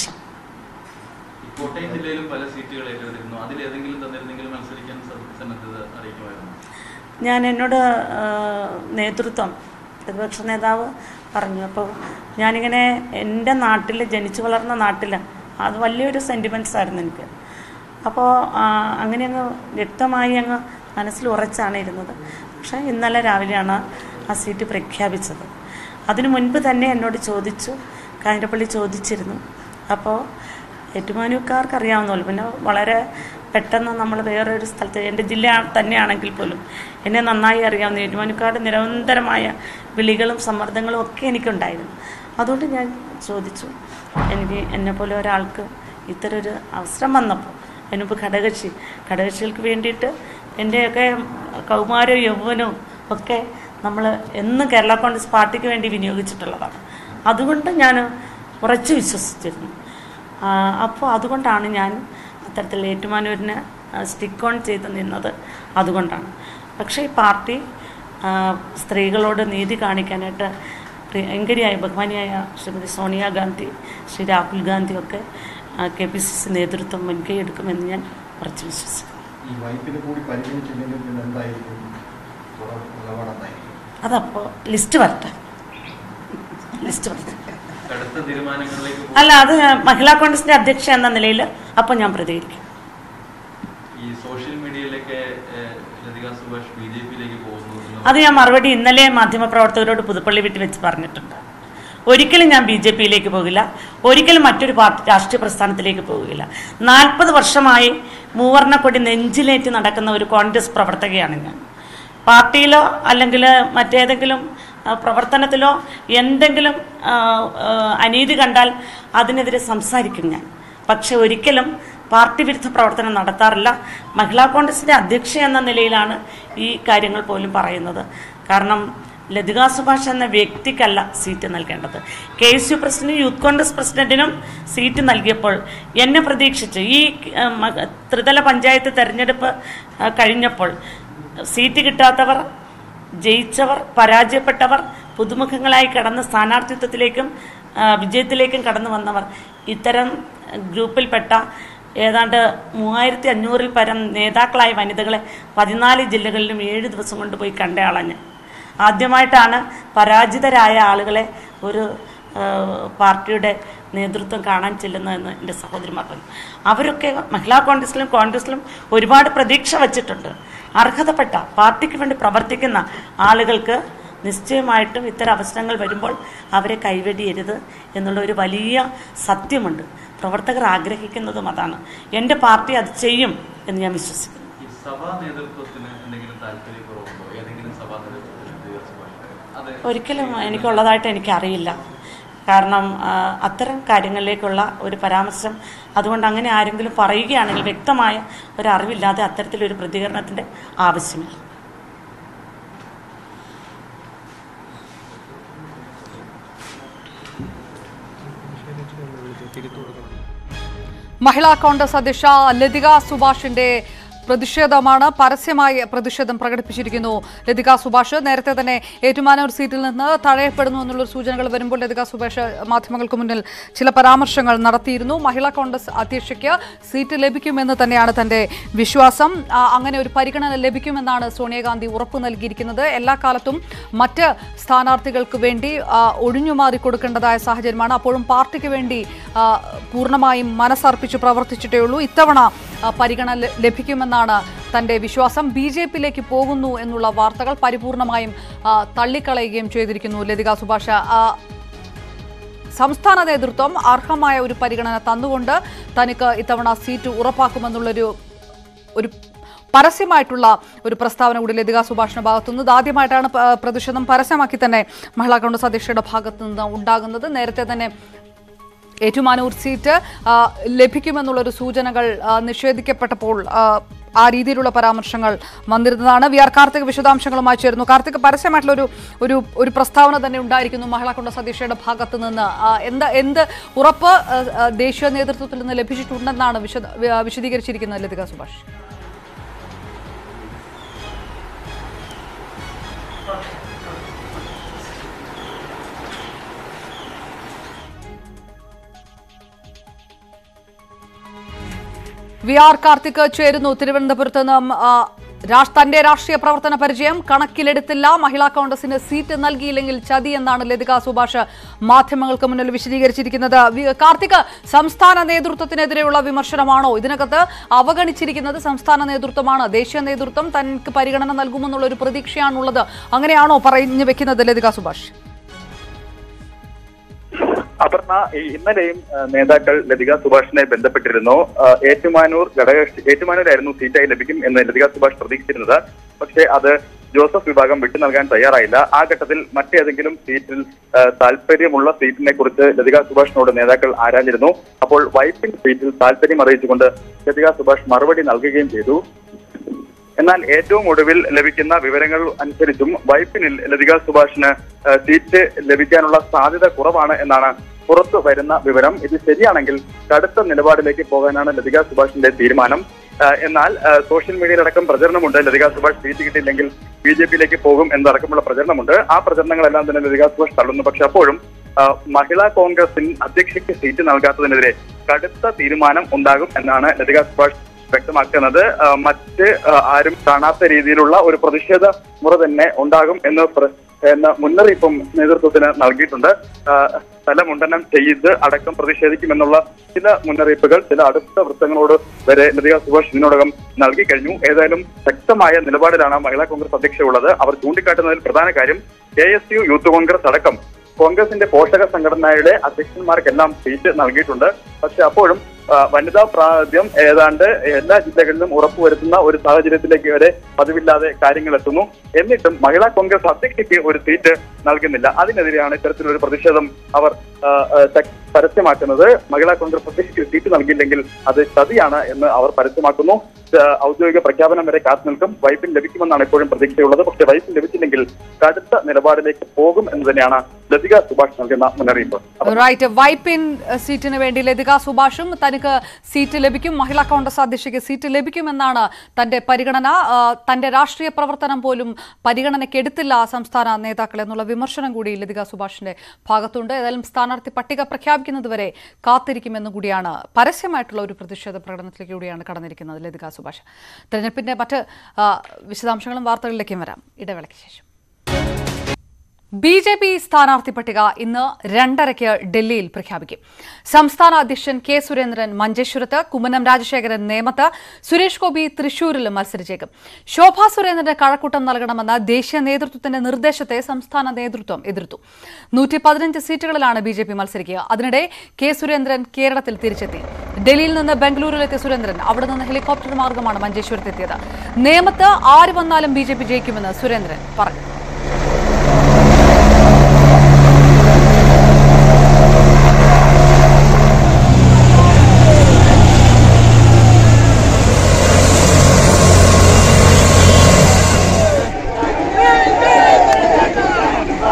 ഈ കോട്ടയം ജില്ലയിലും പല സീറ്റുകൾ ഏറ്റെടുത്തിരുന്നു അതിലേതെങ്കിലും തന്നിരുന്നെങ്കിൽ മത്സരിക്കാൻ സ- സന്നദ്ധത അറിയിക്കുമായിരുന്നു ഞാൻ എന്നോട് ആ, നേതൃത്വം പ്രതിപക്ഷ നേതാവ് പറഞ്ഞു അപ്പോൾ ഞാനിങ്ങനെ എൻ്റെ നാട്ടിൽ ജനിച്ചു വളർന്ന നാട്ടിൽ അത് വലിയൊരു സെൻറ്റിമെൻറ്റ്സ് ആയിരുന്നു എനിക്ക് അപ്പോൾ അങ്ങനെ അങ്ങ് വ്യക്തമായി അങ്ങ് മനസ്സിൽ ഉറച്ചാണ് ഇരുന്നത് പക്ഷേ ഇന്നലെ രാവിലെയാണ് ആ സീറ്റ് പ്രഖ്യാപിച്ചത് അതിനു മുൻപ് തന്നെ എന്നോട് ചോദിച്ചു കാഞ്ഞിരപ്പള്ളി ചോദിച്ചിരുന്നു അപ്പോൾ ഏറ്റുമാനൂക്കാർക്ക് അറിയാവുന്നല്ലോ പിന്നെ വളരെ പെട്ടെന്ന് നമ്മൾ വേറൊരു സ്ഥലത്ത് എൻ്റെ ജില്ല തന്നെയാണെങ്കിൽ പോലും എന്നെ നന്നായി അറിയാവുന്ന ഏറ്റുമാനൂക്കാരുടെ നിരന്തരമായ വിളികളും സമ്മർദ്ദങ്ങളും ഒക്കെ എനിക്കുണ്ടായിരുന്നു അതുകൊണ്ട് ഞാൻ ചോദിച്ചു എനിക്ക് എന്നെപ്പോലെ ഒരാൾക്ക് ഇത്തരം ഒരു അവസരം വന്നപ്പോൾ അതിനുമുമ്പ് ഘടകകക്ഷി ഘടകകക്ഷികൾക്ക് വേണ്ടിയിട്ട് എൻ്റെയൊക്കെ കൗമാരവും യൗവനവും ഒക്കെ നമ്മൾ എന്നും കേരള കോൺഗ്രസ് പാർട്ടിക്ക് വേണ്ടി വിനിയോഗിച്ചിട്ടുള്ളതാണ് അതുകൊണ്ട് ഞാൻ ഉറച്ചു വിശ്വസിച്ചിരുന്നു അപ്പോൾ അതുകൊണ്ടാണ് ഞാൻ അത്തരത്തിൽ ഏറ്റുമാനൂരിന് സ്റ്റിക്ക് ഓൺ ചെയ്ത് നിന്നത് അതുകൊണ്ടാണ് പക്ഷേ ഈ പാർട്ടി ആ, സ്ത്രീകളോട് നീതി കാണിക്കാനായിട്ട് പ്രിയങ്കരിയായ ബഹുമാനിയായ ശ്രീമതി സോണിയാഗാന്ധി ശ്രീ രാഹുൽ ഗാന്ധിയൊക്കെ കെ പി സി സി നേതൃത്വം മുൻകൈ എടുക്കുമെന്ന് ഞാൻ ഉറച്ചു വിശ്വസിക്കുന്നു ഈ വൈപ്പിനെ കൂടി പരിഗണിച്ചില്ലെങ്കിൽ പിന്നെ എന്തായിരിക്കും തുടർ നിലപാട് എന്തായിരിക്കും അതപ്പോൾ ലിസ്റ്റ് വരട്ടെ ലിസ്റ്റ് വരട്ടെ അടുത്ത തീരുമാനങ്ങളിലേക്ക് പോ- അല്ല അത് മഹിളാ കോൺഗ്രസിൻ്റെ അധ്യക്ഷ എന്ന നിലയിൽ അപ്പം ഞാൻ പ്രതികരിക്കും ഈ സോഷ്യൽ മീഡിയയിലൊക്കെ ഏഹ്, ലതിക സുഭാഷ് ബി ജെ പിയിലേക്ക് പോകുന്നു എന്നുള്ള അത് ഞാൻ മറുപടി ഇന്നലെ മാധ്യമപ്രവർത്തകരോട് പുതുപ്പള്ളി വീട്ടിൽ വെച്ച് പറഞ്ഞിട്ടുണ്ട് ഒരിക്കലും ഞാൻ ബി ജെ പിയിലേക്ക് പോകില്ല ഒരിക്കലും മറ്റൊരു പാർട്ടി രാഷ്ട്രീയ പ്രസ്ഥാനത്തിലേക്ക് പോകില്ല നാൽപ്പത് വർഷമായി മൂവർണ്ണക്കൊടി നെഞ്ചിലേറ്റ് നടക്കുന്ന ഒരു കോൺഗ്രസ് പ്രവർത്തകയാണ് ഞാൻ പാർട്ടിയിലോ അല്ലെങ്കിൽ മറ്റേതെങ്കിലും ആ, പ്രവർത്തനത്തിലോ എന്തെങ്കിലും ആ, ആ, അനീതി കണ്ടാൽ അതിനെതിരെ സംസാരിക്കും ഞാൻ പക്ഷെ ഒരിക്കലും പാർട്ടി വിരുദ്ധ പ്രവർത്തനം നടത്താറില്ല മഹിളാ കോൺഗ്രസിൻ്റെ അധ്യക്ഷ എന്ന നിലയിലാണ് ഈ കാര്യങ്ങൾ പോലും പറയുന്നത് കാരണം ലതിക സുഭാഷ് എന്ന വ്യക്തിക്കല്ല സീറ്റ് നൽകേണ്ടത് കെ എസ് യു പ്രസിഡന്റും യൂത്ത് കോൺഗ്രസ് പ്രസിഡന്റിനും സീറ്റ് നൽകിയപ്പോൾ എന്നെ പ്രതീക്ഷിച്ച് ഈ ആ, മ- ത്രിതല പഞ്ചായത്ത് തെരഞ്ഞെടുപ്പ് ആ, കഴിഞ്ഞപ്പോൾ സീറ്റ് കിട്ടാത്തവർ ജയിച്ചവർ പരാജയപ്പെട്ടവർ പുതുമുഖങ്ങളായി കടന്ന സ്ഥാനാർത്ഥിത്വത്തിലേക്കും ആ, വിജയത്തിലേക്കും കടന്നു വന്നവർ ഇത്തരം ഗ്രൂപ്പിൽപ്പെട്ട ഏതാണ്ട് മൂവായിരത്തി അഞ്ഞൂറിൽ പരം നേതാക്കളായ വനിതകളെ പതിനാല് ജില്ലകളിലും ഏഴ് ദിവസം കൊണ്ട് പോയി കണ്ടയാളാണ് ഞാൻ ആദ്യമായിട്ടാണ് പരാജിതരായ ആളുകളെ ഒരു ആ, പാർട്ടിയുടെ നേതൃത്വം കാണാൻ ചെല്ലുന്നതെന്ന് എൻ്റെ സഹോദരിമാർ പറഞ്ഞു അവരൊക്കെ മഹിളാ കോൺഗ്രസിലും കോൺഗ്രസിലും ഒരുപാട് പ്രതീക്ഷ വച്ചിട്ടുണ്ട് അർഹതപ്പെട്ട പാർട്ടിക്ക് വേണ്ടി പ്രവർത്തിക്കുന്ന ആളുകൾക്ക് നിശ്ചയമായിട്ടും ഇത്തരം അവസരങ്ങൾ വരുമ്പോൾ അവരെ കൈവെടിയരുത് എന്നുള്ള ഒരു വലിയ സത്യമുണ്ട് പ്രവർത്തകർ ആഗ്രഹിക്കുന്നതും അതാണ് എൻ്റെ പാർട്ടി അത് ചെയ്യും എന്ന് ഞാൻ വിശ്വസിക്കുന്നു ഈ സഭാ നേതൃത്വത്തിന് എന്തെങ്കിലും താല്പര്യക്കുറവുണ്ടോ ഏതെങ്കിലും സഭാ നേതൃത്വത്തിന് ലതിക സുഭാഷ് അതെ ഒരിക്കലും എനിക്കുള്ളതായിട്ട് എനിക്കറിയില്ല കാരണം ആ, അത്തരം കാര്യങ്ങളിലേക്കുള്ള ഒരു പരാമർശം അതുകൊണ്ട് അങ്ങനെ ആരെങ്കിലും പറയുകയാണെങ്കിൽ വ്യക്തമായ ഒരു അറിവില്ലാതെ അത്തരത്തിലൊരു പ്രതികരണത്തിൻ്റെ ആവശ്യമില്ല മഹിളാ കോൺഗ്രസ് അധ്യക്ഷ ലതിക സുഭാഷിന്റെ പ്രതിഷേധമാണ് പരസ്യമായി പ്രതിഷേധം പ്രകടിപ്പിച്ചിരിക്കുന്നു ലതിക സുഭാഷ് നേരത്തെ തന്നെ ഏറ്റുമാനൂർ സീറ്റിൽ നിന്ന് തഴയപ്പെടുന്നു എന്നുള്ള സൂചനകൾ വരുമ്പോൾ ലതിക സുഭാഷ് മാധ്യമങ്ങൾക്ക് മുന്നിൽ ചില പരാമർശങ്ങൾ നടത്തിയിരുന്നു മഹിളാ കോൺഗ്രസ് അധ്യക്ഷയ്ക്ക് സീറ്റ് ലഭിക്കുമെന്ന് തന്നെയാണ് തന്റെ വിശ്വാസം ആ, അങ്ങനെ ഒരു പരിഗണന ലഭിക്കുമെന്നാണ് സോണിയാഗാന്ധി ഉറപ്പു നൽകിയിരിക്കുന്നത് എല്ലാ കാലത്തും മറ്റ് സ്ഥാനാർത്ഥികൾക്ക് വേണ്ടി ആ, ഒഴിഞ്ഞുമാറി കൊടുക്കേണ്ടതായ സാഹചര്യമാണ് അപ്പോഴും പാർട്ടിക്ക് വേണ്ടി ആ, പൂർണ്ണമായും മനസ്സർപ്പിച്ച് പ്രവർത്തിച്ചിട്ടേ ഉള്ളൂ ഇത്തവണ ആ, പരിഗണന ല- ലഭിക്കുമെന്നാണ് തന്റെ വിശ്വാസം ബി ജെ പിയിലേക്ക് പോകുന്നു എന്നുള്ള വാർത്തകൾ പരിപൂർണമായും ആ, തള്ളിക്കളയുകയും ചെയ്തിരിക്കുന്നു ലതിക സുഭാഷ ആ, സംസ്ഥാന നേതൃത്വം അർഹമായ ഒരു പരിഗണന തന്നുകൊണ്ട് തനിക്ക് ഇത്തവണ സീറ്റ് ഉറപ്പാക്കുമെന്നുള്ളൊരു ഒരു പരസ്യമായിട്ടുള്ള ഒരു പ്രസ്താവന കൂടി ലതിക സുഭാഷിന്റെ ഭാഗത്തുനിന്ന് ആദ്യമായിട്ടാണ് പ- പ്രതിഷേധം പരസ്യമാക്കി തന്നെ മഹിളാ കോൺഗ്രസ് അധ്യക്ഷയുടെ ഭാഗത്തു നിന്ന് ഉണ്ടാകുന്നത് നേരത്തെ തന്നെ ഏറ്റുമാനൂർ സീറ്റ് ആ, ലഭിക്കുമെന്നുള്ളൊരു സൂചനകൾ ആ, നിഷേധിക്കപ്പെട്ടപ്പോൾ ആ, ആ രീതിയിലുള്ള പരാമർശങ്ങൾ വന്നിരുന്നതാണ് വി ആർ കാർത്തിക് വിശദാംശങ്ങളുമായി ചേരുന്നു കാർത്തിക് പരസ്യമായിട്ടുള്ള ഒരു ഒരു ഒരു പ്രസ്താവന തന്നെ ഉണ്ടായിരിക്കുന്നു മഹിളാ കോൺഗ്രസ് അധ്യക്ഷയുടെ ഭാഗത്ത് നിന്ന് ആ, എന്ത് എന്ത് ഉറപ്പ് ആ, ആ, ദേശീയ നേതൃത്വത്തിൽ നിന്ന് ലഭിച്ചിട്ടുണ്ടെന്നാണ് വിശദ വി- വിശദീകരിച്ചിരിക്കുന്നത് ലതിക സുഭാഷ് വി ആർ കാർത്തിക് ചേരുന്നു തിരുവനന്തപുരത്ത് നിന്നും ആ, രാഷ്- തന്റെ രാഷ്ട്രീയ പ്രവർത്തന പരിചയം കണക്കിലെടുത്തില്ല മഹിളാ കോൺഗ്രസിന് സീറ്റ് നൽകിയില്ലെങ്കിൽ ചതി എന്നാണ് ലതിക സുഭാഷ് മാധ്യമങ്ങൾക്ക് മുന്നിൽ വിശദീകരിച്ചിരിക്കുന്നത് വി- കാർത്തിക് സംസ്ഥാന നേതൃത്വത്തിനെതിരെയുള്ള വിമർശനമാണോ ഇതിനകത്ത് അവഗണിച്ചിരിക്കുന്നത് സംസ്ഥാന നേതൃത്വമാണ് ദേശീയ നേതൃത്വം തനിക്ക് പരിഗണന നൽകുമെന്നുള്ള ഒരു പ്രതീക്ഷയാണുള്ളത് അങ്ങനെയാണോ പറഞ്ഞു വെക്കുന്നത് ലതിക സുഭാഷ് അപർണ ഈ ഇന്നലെയും ആ, നേതാക്കൾ ലതിക സുഭാഷിനെ ബന്ധപ്പെട്ടിരുന്നു ആ, ഏറ്റുമാനൂർ ഘടകകക്ഷി ഏറ്റുമാനൂരായിരുന്നു സീറ്റായി ലഭിക്കും എന്ന് ലതിക സുഭാഷ് പ്രതീക്ഷിച്ചിരുന്നത് പക്ഷേ അത് ജോസഫ് വിഭാഗം വിട്ടു നൽകാൻ തയ്യാറായില്ല ആ ഘട്ടത്തിൽ മറ്റേതെങ്കിലും സീറ്റിൽ ആ, താല്പര്യമുള്ള സീറ്റിനെ കുറിച്ച് ലതിക സുഭാഷിനോട് നേതാക്കൾ ആരാഞ്ഞിരുന്നു അപ്പോൾ വൈപ്പിൻ സീറ്റിൽ താല്പര്യം അറിയിച്ചുകൊണ്ട് ലതിക സുഭാഷ് മറുപടി നൽകുകയും ചെയ്തു എന്നാൽ ഏറ്റവും ഒടുവിൽ ലഭിക്കുന്ന വിവരങ്ങൾ അനുസരിച്ചും വൈപ്പിനിൽ ലതിക സുഭാഷിന് ആ, സീറ്റ് ലഭിക്കാനുള്ള സാധ്യത കുറവാണ് എന്നാണ് പുറത്തു വരുന്ന വിവരം ഇത് ശരിയാണെങ്കിൽ കടുത്ത നിലപാടിലേക്ക് പോകാനാണ് ലതിക സുഭാഷിന്റെ തീരുമാനം ആ, എന്നാൽ ആ, സോഷ്യൽ മീഡിയയിലടക്കം പ്രചരണമുണ്ട് ലതിക സുഭാഷ് സീറ്റ് കിട്ടിയില്ലെങ്കിൽ ബി ജെ പിയിലേക്ക് പോകും എന്നടക്കമുള്ള പ്രചരണമുണ്ട് ആ പ്രചരണങ്ങളെല്ലാം തന്നെ ലതിക സുഭാഷ് തള്ളുന്നു പക്ഷെ അപ്പോഴും ആ, മഹിളാ കോൺഗ്രസിൽ അധ്യക്ഷയ്ക്ക് സീറ്റ് നൽകാത്തതിനെതിരെ കടുത്ത തീരുമാനം ഉണ്ടാകും എന്നാണ് ലതിക സുഭാഷ് വ്യക്തമാക്കുന്നത് ആ, മറ്റ് ആ, ആരും കാണാത്ത രീതിയിലുള്ള ഒരു പ്രതിഷേധ മുറ തന്നെ ഉണ്ടാകും എന്ന് പ്ര- എന്ന മുന്നറിയിപ്പും നേതൃത്വത്തിന് നൽകിയിട്ടുണ്ട് ആ, സ്ഥലമുണ്ടനം ചെയ്ത് അടക്കം പ്രതിഷേധിക്കുമെന്നുള്ള ചില മുന്നറിയിപ്പുകൾ ചില അടുത്ത വൃത്തങ്ങളോട് വരെ ലതിക സുഭാഷ് ഇതിനോടകം നൽകി കഴിഞ്ഞു ഏതായാലും ശക്തമായ നിലപാടിലാണ് മഹിളാ കോൺഗ്രസ് അധ്യക്ഷ ഉള്ളത് അവർ ചൂണ്ടിക്കാട്ടുന്നതിൽ പ്രധാന കാര്യം K S U youth Congress അടക്കം കോൺഗ്രസിന്റെ പോഷക സംഘടനയുടെ അധ്യക്ഷന്മാർക്കെല്ലാം സീറ്റ് നൽകിയിട്ടുണ്ട് പക്ഷെ അപ്പോഴും ആ, വനിതാ പ്രാതിനിധ്യം ഏതാണ്ട് എല്ലാ ജില്ലകളിലും ഉറപ്പുവരുത്തുന്ന ഒരു സാഹചര്യത്തിലേക്ക് വരെ പതിവില്ലാതെ കാര്യങ്ങൾ എത്തുന്നു എന്നിട്ടും മഹിളാ കോൺഗ്രസ് അധ്യക്ഷയ്ക്ക് ഒരു സീറ്റ് നൽകുന്നില്ല അതിനെതിരെയാണ് ഇത്തരത്തിലൊരു പ്രതിഷേധം അവർ ആ, ആ, ശക്- പരസ്യമാക്കുന്നത് മഹിളാ കോൺഗ്രസ് അധ്യക്ഷയ്ക്ക് സീറ്റ് നൽകിയില്ലെങ്കിൽ അത് ചതിയാണ് എന്ന് അവർ പരസ്യമാക്കുന്നു ആ, ഔദ്യോഗിക പ്രഖ്യാപനം വരെ കാത്തു നിൽക്കും വൈപ്പിൻ ലഭിക്കുമെന്നാണ് ഇപ്പോഴും പ്രതീക്ഷയുള്ളത് പക്ഷേ വൈപ്പിൻ ലഭിച്ചില്ലെങ്കിൽ കടുത്ത നിലപാടിലേക്ക് പോകും എന്ന് തന്നെയാണ് ലതിക സുഭാഷ് നൽകുന്ന മുന്നറിയിപ്പ് റൈറ്റ് വൈപ്പിൻ എഹ്, സീറ്റിന് വേണ്ടി ലതിക സുഭാഷും തനിക്ക് സീറ്റ് ലഭിക്കും മഹിളാ കോൺഗ്രസ് അധ്യക്ഷയ്ക്ക് സീറ്റ് ലഭിക്കുമെന്നാണ് തന്റെ പരിഗണന ആ, തന്റെ രാഷ്ട്രീയ പ്രവർത്തനം പോലും പരിഗണനയ്ക്ക് എടുത്തില്ല സംസ്ഥാന നേതാക്കൾ എന്നുള്ള വിമർശനം കൂടി ലതിക സുഭാഷിന്റെ ഭാഗത്തുണ്ട് ഏതായാലും സ്ഥാനാർത്ഥി പട്ടിക പ്രഖ്യാപിക്കുന്നതുവരെ കാത്തിരിക്കുമെന്ന് കൂടിയാണ് പരസ്യമായിട്ടുള്ള ഒരു പ്രതിഷേധ പ്രകടനത്തിലേക്ക് കൂടിയാണ് കടന്നിരിക്കുന്നത് ലതിക സുഭാഷ് തെരഞ്ഞെടുപ്പിന്റെ മറ്റ് ആ, വിശദാംശങ്ങളും വാർത്തകളിലേക്കും വരാം ഇടവേളയ്ക്ക് ശേഷം ബി ജെ പി സ്ഥാനാർത്ഥി പട്ടിക ഇന്ന് രണ്ടരയ്ക്ക് ഡൽഹിയിൽ പ്രഖ്യാപിക്കും സംസ്ഥാന അധ്യക്ഷൻ കെ സുരേന്ദ്രൻ മഞ്ചേശ്വരത്ത് കുമ്മനം രാജശേഖരൻ നേമത്ത് സുരേഷ് ഗോപി തൃശൂരിൽ മത്സരിച്ചേക്കും ശോഭാ സുരേന്ദ്രന് കഴക്കൂട്ടം നൽകണമെന്ന ദേശീയ നേതൃത്വത്തിന്റെ നിർദ്ദേശത്തെ സംസ്ഥാന നേതൃത്വം എതിർത്തു നൂറ്റി പതിനഞ്ച് സീറ്റുകളിലാണ് ബി ജെ പി മത്സരിക്കുക അതിനിടെ കെ സുരേന്ദ്രൻ കേരളത്തിൽ തിരിച്ചെത്തി ഡൽഹിയിൽ നിന്ന് ബംഗളൂരുവിലെത്തിയ സുരേന്ദ്രൻ അവിടെ നിന്ന് ഹെലികോപ്റ്റർ മാർഗമാണ് മഞ്ചേശ്വരത്തെത്തിയത് നേമത്ത് ആര് വന്നാലും ബി ജെ പി ജയിക്കുമെന്ന് സുരേന്ദ്രൻ പറഞ്ഞു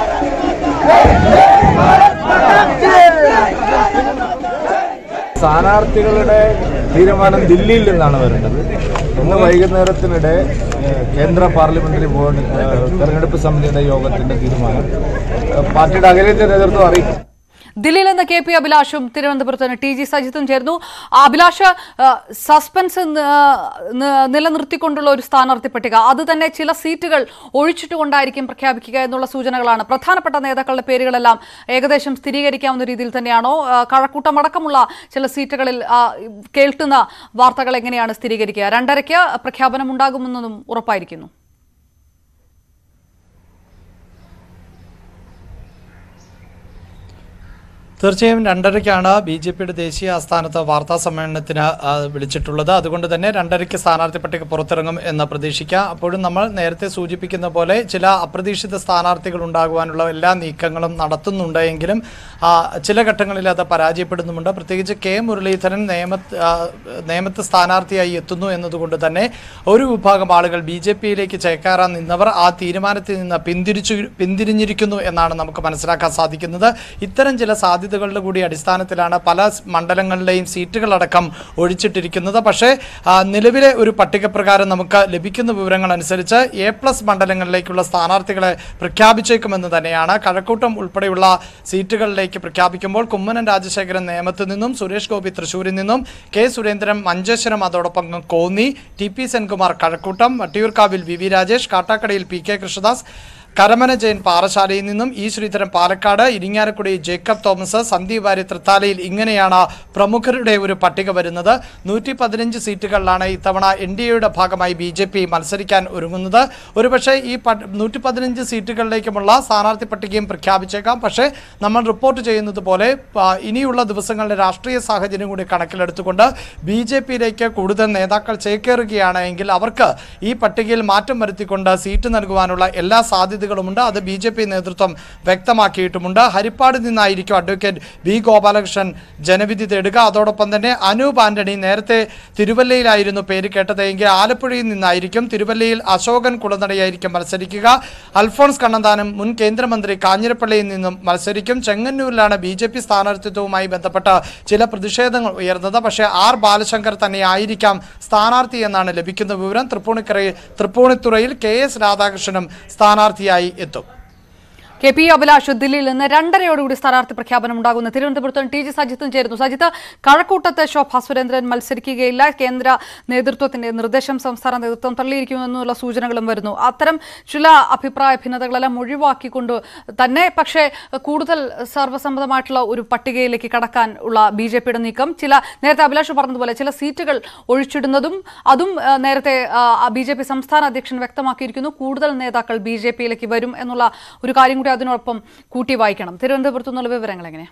സ്ഥാനാർത്ഥി സ്ഥാനാർത്ഥികളുടെ തീരുമാനം ദില്ലിയിൽ നിന്നാണ് വരേണ്ടത് ഇന്ന് വൈകുന്നേരത്തിനിടെ ഏഹ്, കേന്ദ്ര പാർലമെന്ററി ബോർഡ് ഏഹ്, തെരഞ്ഞെടുപ്പ് സമിതിയുടെ യോഗത്തിന്റെ തീരുമാനം ഏഹ്, പാർട്ടിയുടെ അഖിലേന്ത്യാ നേതൃത്വം അറിയിക്കും ദില്ലിയിൽ നിന്ന് കെ പി അഭിലാഷും തിരുവനന്തപുരത്ത് നിന്ന് ടി ജി സജിത്തും ചേർന്നു ആ, അഭിലാഷ് ആ, സസ്പെൻസ് ന- ന- നിലനിർത്തിക്കൊണ്ടുള്ള ഒരു സ്ഥാനാർത്ഥി പട്ടിക അത് തന്നെ ചില സീറ്റുകൾ ഒഴിച്ചിട്ടുകൊണ്ടായിരിക്കും പ്രഖ്യാപിക്കുക എന്നുള്ള സൂചനകളാണ് പ്രധാനപ്പെട്ട നേതാക്കളുടെ പേരുകളെല്ലാം ഏകദേശം സ്ഥിരീകരിക്കാവുന്ന രീതിയിൽ തന്നെയാണോ ആ, കഴക്കൂട്ടമടക്കമുള്ള ചില സീറ്റുകളിൽ ആ, കേൾക്കുന്ന വാർത്തകൾ എങ്ങനെയാണ് സ്ഥിരീകരിക്കുക രണ്ടരയ്ക്ക് പ്രഖ്യാപനം ഉണ്ടാകുമെന്നതും ഉറപ്പായിരിക്കുന്നു തീർച്ചയായും രണ്ടരയ്ക്കാണ് ബി ജെ പിയുടെ ദേശീയ ആസ്ഥാനത്ത് വാർത്താ സമ്മേളനത്തിന് ആ, വിളിച്ചിട്ടുള്ളത് അതുകൊണ്ട് തന്നെ രണ്ടരയ്ക്ക് സ്ഥാനാർത്ഥി പട്ടിക പുറത്തിറങ്ങും എന്ന് പ്രതീക്ഷിക്കാം അപ്പോഴും നമ്മൾ നേരത്തെ സൂചിപ്പിക്കുന്ന പോലെ ചില അപ്രതീക്ഷിത സ്ഥാനാർത്ഥികൾ ഉണ്ടാകുവാനുള്ള എല്ലാ നീക്കങ്ങളും നടത്തുന്നുണ്ട് എങ്കിലും ആ, ചില ഘട്ടങ്ങളിൽ അത് പരാജയപ്പെടുന്നുമുണ്ട് പ്രത്യേകിച്ച് കെ മുരളീധരൻ നിയമത്ത് ആ, നിയമത്ത് സ്ഥാനാർത്ഥിയായി എത്തുന്നു എന്നതുകൊണ്ട് തന്നെ ഒരു വിഭാഗം ആളുകൾ ബി ജെ പിയിലേക്ക് ചേക്കാറാൻ നിന്നവർ ആ തീരുമാനത്തിൽ നിന്ന് പിന്തിരിച്ചു പിന്തിരിഞ്ഞിരിക്കുന്നു എന്നാണ് നമുക്ക് മനസ്സിലാക്കാൻ സാധിക്കുന്നത് ഇത്തരം ചില സാധ്യതകളുടെ കൂടി അടിസ്ഥാനത്തിലാണ് പല സ് മണ്ഡലങ്ങളിലെയും സീറ്റുകളടക്കം ഒഴിച്ചിട്ടിരിക്കുന്നത് പക്ഷേ ആ, നിലവിലെ ഒരു പട്ടിക പ്രകാരം നമുക്ക് ലഭിക്കുന്ന വിവരങ്ങൾ അനുസരിച്ച് എ പ്ലസ് മണ്ഡലങ്ങളിലേക്കുള്ള സ്ഥാനാർത്ഥികളെ പ്രഖ്യാപിച്ചേക്കുമെന്ന് തന്നെയാണ് കഴക്കൂട്ടം ഉൾപ്പെടെയുള്ള സീറ്റുകളിലേക്ക് പ്രഖ്യാപിക്കുമ്പോൾ കുമ്മനം രാജശേഖരൻ നേമത്ത് നിന്നും സുരേഷ് ഗോപി തൃശൂരിൽ നിന്നും കെ സുരേന്ദ്രൻ മഞ്ചേശ്വരം അതോടൊപ്പം കോന്നി ടി പി സെൻകുമാർ കഴക്കൂട്ടം വട്ടിയൂർക്കാവിൽ വി വി രാജേഷ് കാട്ടാക്കടയിൽ പി കെ കൃഷ്ണദാസ് കരമന ജയൻ പാറശാലയിൽ നിന്നും E Sreedharan Palakkad Irinjalakuda Jacob Thomas Sandeep Warrier തൃത്താലയിൽ ഇങ്ങനെയാണ് പ്രമുഖരുടെ ഒരു പട്ടിക വരുന്നത് നൂറ്റി പതിനഞ്ച് സീറ്റുകളിലാണ് ഇത്തവണ എൻ ഡി എയുടെ ഭാഗമായി ബി ജെ പി മത്സരിക്കാൻ ഒരുങ്ങുന്നത് ഒരുപക്ഷെ ഈ നൂറ്റി പതിനഞ്ച് സീറ്റുകളിലേക്കുമുള്ള സ്ഥാനാർത്ഥി പട്ടികയും പ്രഖ്യാപിച്ചേക്കാം പക്ഷേ നമ്മൾ റിപ്പോർട്ട് ചെയ്യുന്നത് പോലെ ആ, ഇനിയുള്ള ദിവസങ്ങളിലെ രാഷ്ട്രീയ സാഹചര്യം കൂടി കണക്കിലെടുത്തുകൊണ്ട് ബി ജെ പിയിലേക്ക് കൂടുതൽ നേതാക്കൾ ചേക്കേറുകയാണ് എങ്കിൽ അവർക്ക് ഈ പട്ടികയിൽ മാറ്റം വരുത്തിക്കൊണ്ട് സീറ്റ് നൽകുവാനുള്ള എല്ലാ സാധ്യതകളുമുണ്ട് അത് ബി ജെ പി നേതൃത്വം വ്യക്തമാക്കിയിട്ടുമുണ്ട് ഹരിപ്പാട് നിന്നായിരിക്കും അഡ്വക്കേറ്റ് ബി ഗോപാലകൃഷ്ണൻ ജനവിധി തേടുക അതോടൊപ്പം തന്നെ അനൂപ് ആന്റണി നേരത്തെ തിരുവല്ലയിലായിരുന്നു പേര് കേട്ടത് എങ്കിൽ ആലപ്പുഴയിൽ നിന്നായിരിക്കും തിരുവല്ലയിൽ അശോകൻ കുളനടയായിരിക്കും മത്സരിക്കുക അൽഫോൺസ് കണ്ണന്താനം മുൻ കേന്ദ്രമന്ത്രി കാഞ്ഞിരപ്പള്ളിയിൽ നിന്നും മത്സരിക്കും ചെങ്ങന്നൂരിലാണ് ബി ജെ പി സ്ഥാനാർത്ഥിത്വവുമായി ബന്ധപ്പെട്ട് ചില പ്രതിഷേധങ്ങൾ ഉയർന്നത് പക്ഷേ ആർ ബാലശങ്കർ തന്നെ ആയിരിക്കാം സ്ഥാനാർത്ഥി എന്നാണ് ലഭിക്കുന്ന വിവരം തൃപ്പൂണിക്കരയിൽ തൃപ്പൂണിത്തുറയിൽ കെ എസ് രാധാകൃഷ്ണനും സ്ഥാനാർത്ഥിയായി എത്തും കെ പി അഭിലാഷ് ദില്ലിയിൽ നിന്ന് രണ്ടരയോടുകൂടി സ്ഥാനാർത്ഥി പ്രഖ്യാപനം ഉണ്ടാകുന്ന തിരുവനന്തപുരത്ത് ടി ജി സജിത്തും ചേരുന്നു സജിത്ത് കഴക്കൂട്ടത്ത് ശോഭ സുരേന്ദ്രൻ മത്സരിക്കുകയില്ല കേന്ദ്ര നേതൃത്വത്തിന്റെ നിർദ്ദേശം സംസ്ഥാന നേതൃത്വം തള്ളിയിരിക്കുമെന്നുള്ള സൂചനകളും വരുന്നു അത്തരം ചില അഭിപ്രായ ഭിന്നതകളെല്ലാം ഒഴിവാക്കിക്കൊണ്ട് തന്നെ പക്ഷേ കൂടുതൽ സർവ്വസമ്മതമായിട്ടുള്ള ഒരു പട്ടികയിലേക്ക് കടക്കാൻ ഉള്ള ബി ജെ പിയുടെ നീക്കം ചില നേരത്തെ അഭിലാഷ് പറഞ്ഞതുപോലെ ചില സീറ്റുകൾ ഒഴിച്ചിടുന്നതും അതും ആ, നേരത്തെ ബി ജെ പി സംസ്ഥാന അധ്യക്ഷൻ വ്യക്തമാക്കിയിരിക്കുന്നു കൂടുതൽ നേതാക്കൾ ബി ജെ പിയിലേക്ക് വരും എന്നുള്ള ഒരു കാര്യം കൂടി അതിനോടൊപ്പം കൂട്ടി വായിക്കണം തിരുവനന്തപുരത്തു നിന്നുള്ള വിവരങ്ങൾ എങ്ങനെ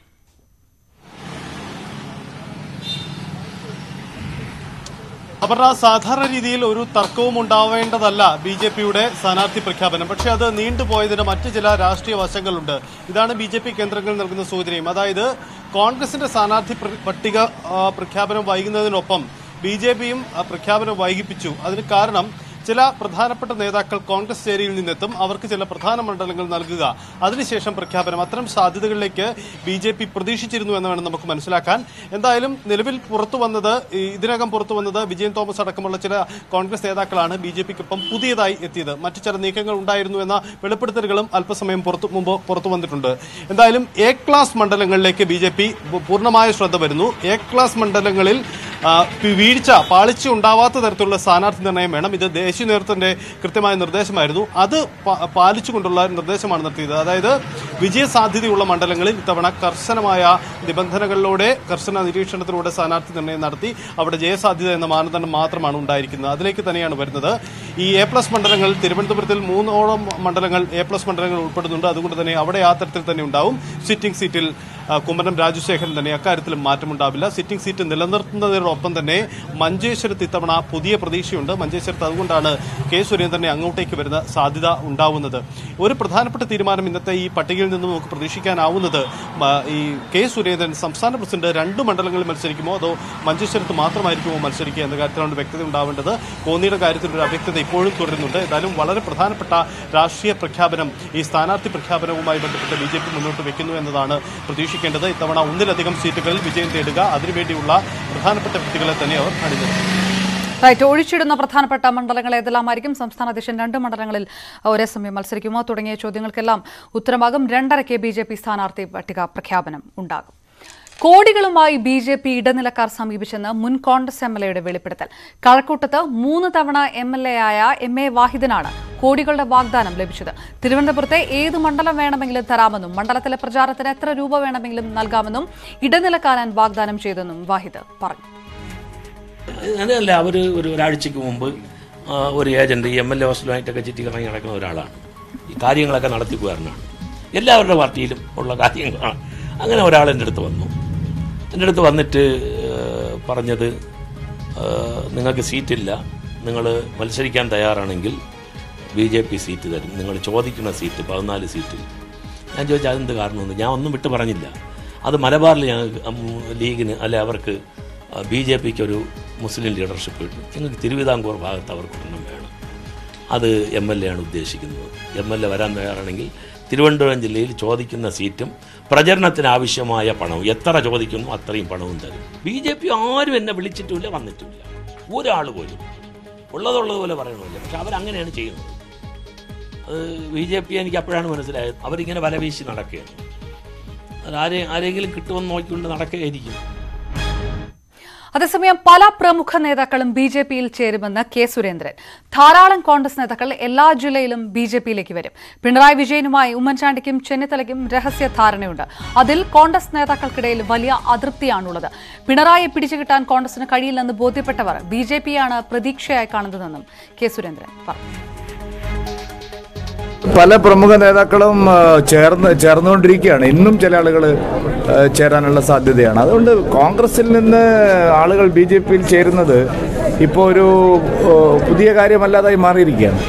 അപർണ സാധാരണ രീതിയിൽ ഒരു തർക്കവും ഉണ്ടാവേണ്ടതല്ല ബി ജെ പിയുടെ സ്ഥാനാർത്ഥി പ്രഖ്യാപനം പക്ഷേ അത് നീണ്ടുപോയതിന് മറ്റ് ചില രാഷ്ട്രീയ വശങ്ങളുണ്ട് ഇതാണ് ബി ജെ പി കേന്ദ്രങ്ങൾ നൽകുന്ന സൂചനയും അതായത് കോൺഗ്രസിന്റെ സ്ഥാനാർത്ഥി പ്ര- പട്ടിക ആ, പ്രഖ്യാപനം വൈകുന്നതിനൊപ്പം ബി ജെ പിയും പ്രഖ്യാപനം വൈകിപ്പിച്ചു അതിന് കാരണം ചില പ്രധാനപ്പെട്ട നേതാക്കൾ കോൺഗ്രസ് ചേരിയിൽ നിന്നെത്തും അവർക്ക് ചില പ്രധാന മണ്ഡലങ്ങൾ നൽകുക അതിനുശേഷം പ്രഖ്യാപനം അത്തരം സാധ്യതകളിലേക്ക് ബി ജെ പി പ്രതീക്ഷിച്ചിരുന്നു എന്ന് വേണം നമുക്ക് മനസ്സിലാക്കാൻ എന്തായാലും നിലവിൽ പുറത്തു വന്നത് ഈ ഇതിനകം പുറത്തു വന്നത് വിജയൻ തോമസ് അടക്കമുള്ള ചില കോൺഗ്രസ് നേതാക്കളാണ് ബി ജെ പിക്കൊപ്പം പുതിയതായി എത്തിയത് മറ്റു ചില നീക്കങ്ങൾ ഉണ്ടായിരുന്നു എന്ന വെളിപ്പെടുത്തലുകളും അല്പസമയം പുറത്തു മുമ്പ് പുറത്തു വന്നിട്ടുണ്ട് എന്തായാലും എ ക്ലാസ് മണ്ഡലങ്ങളിലേക്ക് ബി ജെ പി പൂർണ്ണമായ ശ്രദ്ധ വരുന്നു എ ക്ലാസ് മണ്ഡലങ്ങളിൽ ആ, വീഴ്ച പാളിച്ച ഉണ്ടാവാത്ത തരത്തിലുള്ള സ്ഥാനാർത്ഥി നിർണയം വേണം ഇത് ദേശീയ നേതൃത്വത്തിന്റെ കൃത്യമായ നിർദ്ദേശമായിരുന്നു അത് പ- പാലിച്ചുകൊണ്ടുള്ള നിർദ്ദേശമാണ് നടത്തിയത് അതായത് വിജയ സാധ്യതയുള്ള മണ്ഡലങ്ങളിൽ ഇത്തവണ കർശനമായ നിബന്ധനകളിലൂടെ കർശന നിരീക്ഷണത്തിലൂടെ സ്ഥാനാർത്ഥി നിർണയം നടത്തി അവിടെ ജയസാധ്യത എന്ന മാനദണ്ഡം മാത്രമാണ് ഉണ്ടായിരിക്കുന്നത് അതിലേക്ക് തന്നെയാണ് വരുന്നത് ഈ എ പ്ലസ് മണ്ഡലങ്ങൾ തിരുവനന്തപുരത്തിൽ മൂന്നോളം മണ്ഡലങ്ങൾ എ പ്ലസ് മണ്ഡലങ്ങൾ ഉൾപ്പെടുന്നുണ്ട് അതുകൊണ്ട് തന്നെ അവിടെ ആ തരത്തിൽ തന്നെ ഉണ്ടാവും സിറ്റിംഗ് സീറ്റിൽ ആ, കുമ്മനം രാജശേഖരൻ തന്നെ അക്കാര്യത്തിലും മാറ്റമുണ്ടാവില്ല സിറ്റിംഗ് സീറ്റ് നിലനിർത്തുന്നതിനോടൊപ്പം തന്നെ മഞ്ചേശ്വരത്ത് ഇത്തവണ പുതിയ പ്രതീക്ഷയുണ്ട് മഞ്ചേശ്വരത്ത് അതുകൊണ്ടാണ് കെ സുരേന്ദ്രനെ അങ്ങോട്ടേക്ക് വരുന്ന സാധ്യത ഉണ്ടാവുന്നത് ഒരു പ്രധാനപ്പെട്ട തീരുമാനം ഇന്നത്തെ ഈ പട്ടികയിൽ നിന്ന് നമുക്ക് പ്രതീക്ഷിക്കാനാവുന്നത് മ, ഈ കെ സുരേന്ദ്രൻ സംസ്ഥാന പ്രസിഡന്റ് രണ്ട് മണ്ഡലങ്ങളിൽ മത്സരിക്കുമോ അതോ മഞ്ചേശ്വരത്ത് മാത്രമായിരിക്കുമോ മത്സരിക്കുക എന്ന കാര്യത്തിലാണ് വ്യക്തത ഉണ്ടാവേണ്ടത് കോന്നിയുടെ കാര്യത്തിൽ ഒരു അവ്യക്തത ഇപ്പോഴും തുടരുന്നുണ്ട് ഏതായാലും വളരെ പ്രധാനപ്പെട്ട രാഷ്ട്രീയ പ്രഖ്യാപനം ഈ സ്ഥാനാർത്ഥി പ്രഖ്യാപനവുമായി ബന്ധപ്പെട്ട് ബി ജെ പി മുന്നോട്ട് വെക്കുന്നു എന്നതാണ് പ്രതീക്ഷിക്കേണ്ടത് ഇത്തവണ ഒന്നിലധികം സീറ്റുകളിൽ വിജയം തേടുക അതിനുവേണ്ടിയുള്ള പ്രധാനപ്പെട്ട വ്യക്തികളെ തന്നെ അവർ അണിനിരത്തും റൈറ്റ് ഒഴിച്ചിടുന്ന പ്രധാനപ്പെട്ട മണ്ഡലങ്ങൾ ഏതെല്ലാമായിരിക്കും സംസ്ഥാന അധ്യക്ഷൻ രണ്ട് മണ്ഡലങ്ങളിൽ ഒരേ സമയം മത്സരിക്കുമോ തുടങ്ങിയ ചോദ്യങ്ങൾക്കെല്ലാം ഉത്തരമാകും രണ്ടരയ്ക്ക് ബി ജെ പി സ്ഥാനാർത്ഥി പട്ടിക പ്രഖ്യാപനം ഉണ്ടാകും കോടികളുമായി ബി ജെ പി ഇടനിലക്കാർ സമീപിച്ചെന്ന് മുൻ കോൺഗ്രസ് എം എൽ എയുടെ വെളിപ്പെടുത്തൽ കഴക്കൂട്ടത്ത് മൂന്ന് തവണ എം എൽ എ ആയ എം എ വാഹിദിനാണ് കോടികളുടെ വാഗ്ദാനം ലഭിച്ചത് തിരുവനന്തപുരത്തെ ഏത് മണ്ഡലം വേണമെങ്കിലും തരാമെന്നും മണ്ഡലത്തിലെ പ്രചാരണത്തിന് എത്ര രൂപ വേണമെങ്കിലും നൽകാമെന്നും ഇടനിലക്കാരൻ വാഗ്ദാനം ചെയ്തെന്നും വാഹിദ് പറഞ്ഞു അങ്ങനെയല്ല അവർ ഒരു ഒരാഴ്ചക്ക് മുമ്പ് ആ, ഒരു ഏജന്റ് എം എൽ എ ഹോസ്റ്റലുമായിട്ടൊക്കെ ചുറ്റി കറങ്ങി നടക്കുന്ന ഒരാളാണ് ഈ കാര്യങ്ങളൊക്കെ നടത്തിക്കുവാരനാണ് എല്ലാവരുടെ പാർട്ടിയിലും ഉള്ള കാര്യങ്ങളാണ് അങ്ങനെ ഒരാൾ എൻ്റെ അടുത്ത് വന്നു എൻ്റെ അടുത്ത് വന്നിട്ട് ഏഹ്, പറഞ്ഞത് ഏഹ്, നിങ്ങൾക്ക് സീറ്റില്ല നിങ്ങൾ മത്സരിക്കാൻ തയ്യാറാണെങ്കിൽ ബി ജെ പി സീറ്റ് തരും നിങ്ങൾ ചോദിക്കുന്ന സീറ്റ് പതിനാല് സീറ്റ് ഞാൻ ചോദിച്ചാൽ അതെന്ത് കാരണമെന്ന് ഞാൻ ഒന്നും വിട്ടു പറഞ്ഞില്ല അത് മലബാറിൽ ഞങ്ങൾക്ക് ഉം, ലീഗിന് അല്ലെ അവർക്ക് ബി ജെ പിക്ക് ഒരു മുസ്ലിം ലീഡർഷിപ്പ് കിട്ടും ഞങ്ങൾക്ക് തിരുവിതാംകൂർ ഭാഗത്ത് അവർക്ക് ഒരെണ്ണം വേണം അത് എം എൽ എ ആണ് ഉദ്ദേശിക്കുന്നത് എം എൽ എ വരാൻ തയ്യാറാണെങ്കിൽ തിരുവനന്തപുരം ജില്ലയിൽ ചോദിക്കുന്ന സീറ്റും പ്രചരണത്തിന് ആവശ്യമായ പണവും എത്ര ചോദിക്കുന്നു അത്രയും പണവും തരും ബി ജെ പി ആരും എന്നെ വിളിച്ചിട്ടുമില്ല വന്നിട്ടുമില്ല ഒരാൾ പോലും ഉള്ളതുള്ളതുപോലെ പറയണമില്ല പക്ഷെ അവരങ്ങനെയാണ് ചെയ്യുന്നത് അത് ബി ജെ പി എനിക്ക് അപ്പോഴാണ് മനസ്സിലായത് അവരിങ്ങനെ വലവീശി നടക്കുകയാണ് അത് ആരെ ആരെങ്കിലും കിട്ടുമെന്ന് നോക്കിക്കൊണ്ട് നടക്കുകയായിരിക്കും അതേസമയം പല പ്രമുഖ നേതാക്കളും ബി ജെ പിയിൽ ചേരുമെന്ന് കെ സുരേന്ദ്രൻ ധാരാളം കോൺഗ്രസ് നേതാക്കൾ എല്ലാ ജില്ലയിലും ബി ജെ പിയിലേക്ക് വരും പിണറായി വിജയനുമായി ഉമ്മൻചാണ്ടിക്കും ചെന്നിത്തലയ്ക്കും രഹസ്യ ധാരണയുണ്ട് അതിൽ കോൺഗ്രസ് നേതാക്കൾക്കിടയിൽ വലിയ അതൃപ്തിയാണുള്ളത് പിണറായിയെ പിടിച്ചുകിട്ടാൻ കോൺഗ്രസിന് കഴിയില്ലെന്ന് ബോധ്യപ്പെട്ടവർ ബി ജെ പിയാണ് പ്രതീക്ഷയായി കാണുന്നതെന്നും കെ സുരേന്ദ്രൻ പറഞ്ഞു പല പ്രമുഖ നേതാക്കളും ആ, ചേർന്ന് ചേർന്നുകൊണ്ടിരിക്കുകയാണ് ഇന്നും ചില ആളുകൾ ചേരാനുള്ള സാധ്യതയാണ് അതുകൊണ്ട് കോൺഗ്രസിൽ നിന്ന് ആളുകൾ ബി ജെ പിയിൽ ചേരുന്നത് ഇപ്പോൾ ഒരു ആ, പുതിയ കാര്യമല്ലാതായി മാറിയിരിക്കുകയാണ്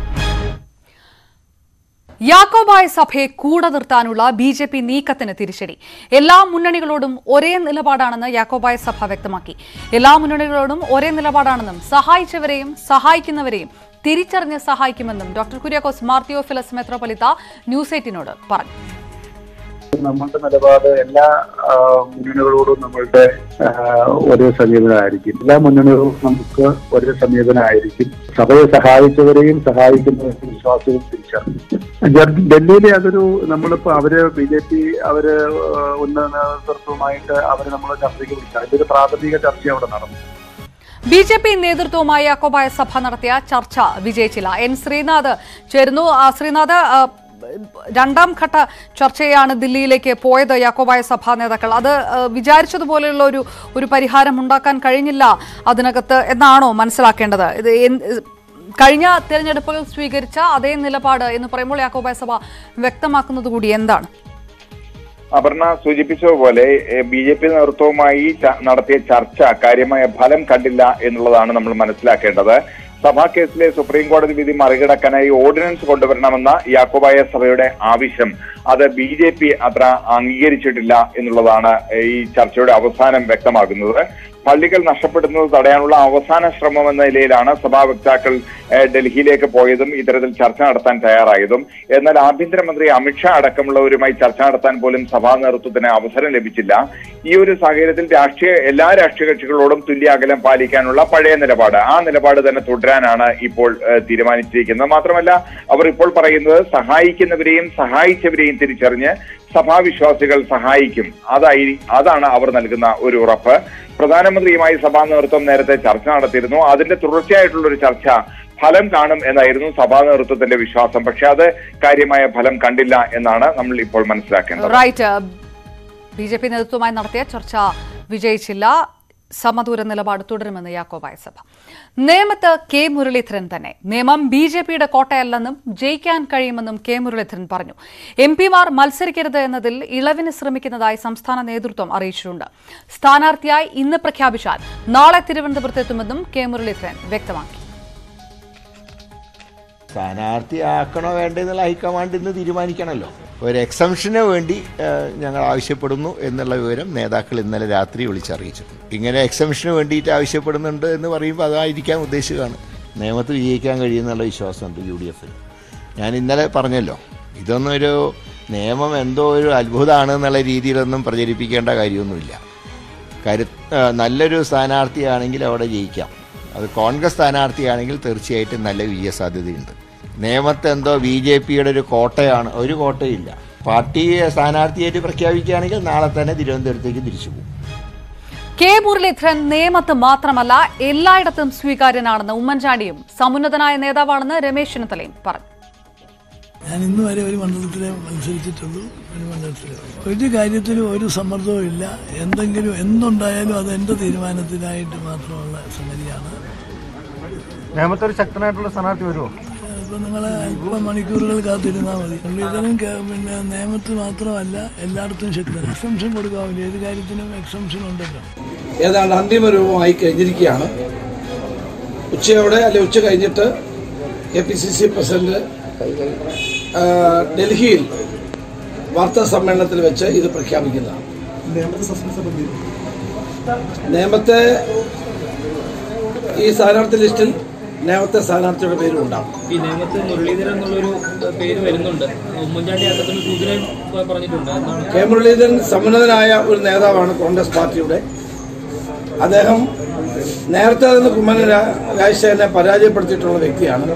യാക്കോബായ സഭയെ കൂടെ നിർത്താനുള്ള ബി ജെ പി നീക്കത്തിന് തിരിച്ചടി എല്ലാ മുന്നണികളോടും ഒരേ നിലപാടാണെന്ന് യാക്കോബായ സഭ വ്യക്തമാക്കി എല്ലാ മുന്നണികളോടും ഒരേ നിലപാടാണെന്നും സഹായിച്ചവരെയും സഹായിക്കുന്നവരെയും തിരിച്ചറിഞ്ഞ് സഹായിക്കുമെന്നും ഡോക്ടർ കുര്യാക്കോസ് മാർത്തിയോഫിലസ് മെത്രോപൊലിത്ത ന്യൂസ് എയ്റ്റിനോട് പറഞ്ഞു നമ്മളുടെ നിലപാട് എല്ലാ ആ, മുന്നണികളോടും നമ്മളുടെ ആ, ഒരേ സമീപനമായിരിക്കും എല്ലാ മുന്നണികളും നമുക്ക് ഒരേ സമീപനമായിരിക്കും സഭയെ സഹായിച്ചവരെയും സഹായിക്കുന്നവരെയും വിശ്വാസവും തിരിച്ചറിഞ്ഞു ജർ- ഡൽഹിയിലെ അതൊരു നമ്മളിപ്പോ അവര് ബി ജെ പി അവര് ആ, ഉന്നത നേതൃത്വമായിട്ട് അവര് നമ്മൾ ചർച്ചയ്ക്ക് വിളിച്ചു അതിന്റെ ഒരു പ്രാഥമിക ചർച്ച അവിടെ നടന്നു ബി ജെ പി നേതൃത്വവുമായി യാക്കോബായ സഭ നടത്തിയ ചർച്ച വിജയിച്ചില്ല എൻ ശ്രീനാഥ് ചേരുന്നു ആ, ശ്രീനാഥ് ആ, രണ്ടാം ഘട്ട ചർച്ചയാണ് ദില്ലിയിലേക്ക് പോയത് യാക്കോബായ സഭാ നേതാക്കൾ അത് ആ, വിചാരിച്ചതുപോലെയുള്ള ഒരു ഒരു പരിഹാരം ഉണ്ടാക്കാൻ കഴിഞ്ഞില്ല അതിനകത്ത് എന്നാണോ മനസ്സിലാക്കേണ്ടത് ഇത് എന്ത്- കഴിഞ്ഞ തിരഞ്ഞെടുപ്പുകൾ സ്വീകരിച്ച അതേ നിലപാട് എന്ന് പറയുമ്പോൾ യാക്കോബായ സഭ വ്യക്തമാക്കുന്നത് കൂടി എന്താണ് അപർണ സൂചിപ്പിച്ചതുപോലെ ബി ജെ പി നേതൃത്വവുമായി ച- നടത്തിയ ചർച്ച കാര്യമായ ഫലം കണ്ടില്ല എന്നുള്ളതാണ് നമ്മൾ മനസ്സിലാക്കേണ്ടത് സഭാ കേസിലെ സുപ്രീം കോടതി വിധി മറികടക്കാനായി ഓർഡിനൻസ് കൊണ്ടുവരണമെന്ന യാക്കോബായ സഭയുടെ ആവശ്യം അത് ബി ജെ പി അത്ര അംഗീകരിച്ചിട്ടില്ല എന്നുള്ളതാണ് ഈ ചർച്ചയുടെ അവസാനം വ്യക്തമാകുന്നത് പള്ളികൾ നഷ്ടപ്പെടുന്നത് തടയാനുള്ള അവസാന ശ്രമം എന്ന നിലയിലാണ് സഭാ വക്താക്കൾ ഏഹ്, ഡൽഹിയിലേക്ക് പോയതും ഇത്തരത്തിൽ ചർച്ച നടത്താൻ തയ്യാറായതും എന്നാൽ ആഭ്യന്തരമന്ത്രി അമിത്ഷാ അടക്കമുള്ളവരുമായി ചർച്ച നടത്താൻ പോലും സഭാ നേതൃത്വത്തിന് അവസരം ലഭിച്ചില്ല ഈ ഒരു സാഹചര്യത്തിൽ രാഷ്ട്രീയ എല്ലാ രാഷ്ട്രീയ കക്ഷികളോടും തുല്യ അകലം പാലിക്കാനുള്ള പഴയ നിലപാട് ആ നിലപാട് തന്നെ തുടരാനാണ് ഇപ്പോൾ ഏഹ്, തീരുമാനിച്ചിരിക്കുന്നത് മാത്രമല്ല അവർ ഇപ്പോൾ പറയുന്നത് സഹായിക്കുന്നവരെയും സഹായിച്ചവരെയും തിരിച്ചറിഞ്ഞ് സഭാവിശ്വാസികൾ സഹായിക്കും അതായി അതാണ് അവർ നൽകുന്ന ഒരു ഉറപ്പ് പ്രധാനമന്ത്രിയുമായി സഭാ നേതൃത്വം നേരത്തെ ചർച്ച നടത്തിയിരുന്നു അതിന്റെ തുടർച്ചയായിട്ടുള്ള ഒരു ചർച്ച ഫലം കാണും എന്നായിരുന്നു സഭാ നേതൃത്വത്തിന്റെ വിശ്വാസം പക്ഷെ അത് കാര്യമായ ഫലം കണ്ടില്ല എന്നാണ് നമ്മൾ ഇപ്പോൾ മനസ്സിലാക്കേണ്ടത് റൈറ്റ് ബി ജെ പി നേതൃത്വവുമായി നടത്തിയ ചർച്ച വിജയിച്ചില്ല സമദൂര നിലപാട് തുടരുമെന്ന് യാക്കോബായ സഭ നേമത്ത് കെ മുരളീധരൻ തന്നെ നിയമം ബി ജെ പിയുടെ കോട്ടയല്ലെന്നും ജയിക്കാൻ കഴിയുമെന്നും കെ മുരളീധരൻ പറഞ്ഞു എം പിമാർ മത്സരിക്കരുത് എന്നതിൽ ഇളവിന് ശ്രമിക്കുന്നതായി സംസ്ഥാന നേതൃത്വം അറിയിച്ചിട്ടുണ്ട് സ്ഥാനാർത്ഥിയായി ഇന്ന് പ്രഖ്യാപിച്ചാൽ നാളെ തിരുവനന്തപുരത്തെത്തുമെന്നും കെ മുരളീധരൻ വ്യക്തമാക്കി സ്ഥാനാർത്ഥിയാക്കണോ വേണ്ടെന്നുള്ള ഹൈക്കമാൻഡ് ഇന്ന് തീരുമാനിക്കണമല്ലോ ഒരു എക്സംഷന് വേണ്ടി ആ, ഞങ്ങൾ ആവശ്യപ്പെടുന്നു എന്നുള്ള വിവരം നേതാക്കൾ ഇന്നലെ രാത്രി വിളിച്ചറിയിച്ചിട്ടുണ്ട് ഇങ്ങനെ എക്സംഷന് വേണ്ടിയിട്ട് ആവശ്യപ്പെടുന്നുണ്ട് എന്ന് പറയുമ്പോൾ അതായിരിക്കാൻ ഉദ്ദേശിക്കുകയാണ് നേമത്ത് വിജയിക്കാൻ കഴിയുമെന്നുള്ള വിശ്വാസമുണ്ട് യു ഡി എഫിൽ ഞാൻ ഇന്നലെ പറഞ്ഞല്ലോ ഇതൊന്നും ഒരു നിയമം എന്തോ ഒരു അത്ഭുതമാണ് എന്നുള്ള രീതിയിലൊന്നും പ്രചരിപ്പിക്കേണ്ട കാര്യമൊന്നുമില്ല കരു ആ, നല്ലൊരു സ്ഥാനാർത്ഥിയാണെങ്കിൽ അവിടെ ജയിക്കാം അത് കോൺഗ്രസ് സ്ഥാനാർത്ഥിയാണെങ്കിൽ തീർച്ചയായിട്ടും നല്ല വിജയ സാധ്യതയുണ്ട് നേമത്ത് എന്തോ ബി ജെ പിയുടെ ഒരു കോട്ടയാണ് ഒരു കോട്ടയില്ല പാർട്ടി സ്ഥാനാർത്ഥിയായിട്ട് പ്രഖ്യാപിക്കുകയാണെങ്കിൽ നാളെ തന്നെ തിരുവനന്തപുരത്തേക്ക് തിരിച്ചു പോകും കെ മുരളീധരൻ നേമത്ത് മാത്രമല്ല എല്ലായിടത്തും സ്വീകാര്യനാണെന്ന് ഉമ്മൻചാണ്ടിയും സമുന്നതനായ നേതാവാണെന്ന് രമേശ് ചെന്നിത്തലയും പറഞ്ഞു ഞാൻ ഇന്ന് വരെ ഒരു മണ്ഡലത്തിലെ മത്സരിച്ചിട്ടുള്ളൂ ഒരു മണ്ഡലത്തിൽ ഒരു കാര്യത്തിലും ഒരു സമ്മർദ്ദവും ഇല്ല എന്തെങ്കിലും എന്തുണ്ടായാലും അത് എൻ്റെ തീരുമാനത്തിനായിട്ട് മാത്രമുള്ള സംഗതിയാണ് നേമത്തെ ഒരു ശക്തനായിട്ടുള്ള സ്ഥാനാർത്ഥി വരുമോ ഇപ്പം നിങ്ങൾ അല്പം മണിക്കൂറുകൾ കാത്തിരുന്നാൽ മതി മുരളീധരൻ കേ- പിന്നെ നിയമത്ത് മാത്രമല്ല എല്ലായിടത്തും ശക്തൻ എക്സംഷൻ കൊടുക്കാവില്ല ഏത് കാര്യത്തിനും എക്സംഷൻ ഉണ്ടല്ലോ ഏതാണ്ട് അന്തിമ രൂപമായി കഴിഞ്ഞിരിക്കുകയാണ് ഉച്ചയോടെ അല്ലെ ഉച്ച കഴിഞ്ഞിട്ട് K P C C president ആ, ഡൽഹിയിൽ വാർത്താ സമ്മേളനത്തിൽ വെച്ച് ഇത് പ്രഖ്യാപിക്കുന്നതാണ് നേമത്തെ ഈ സ്ഥാനാർത്ഥി ലിസ്റ്റിൽ നേമത്തെ സ്ഥാനാർത്ഥിയുടെ പേരും ഉണ്ടാവും ഈ നേമത്ത് മുരളീധരൻ എന്നുള്ളൊരു പേര് വരുന്നുണ്ട് ഉമ്മൻചാണ്ടി അക്കത്തിന് സൂചന പറഞ്ഞിട്ടുണ്ട് എന്നാണ് കെ മുരളീധരൻ സമുന്നതനായ ഒരു നേതാവാണ് കോൺഗ്രസ് പാർട്ടിയുടെ അദ്ദേഹം നേരത്തെ തന്നെ കുമ്മന രാ- രാജശേഖരനെ പരാജയപ്പെടുത്തിയിട്ടുള്ള വ്യക്തിയാണ്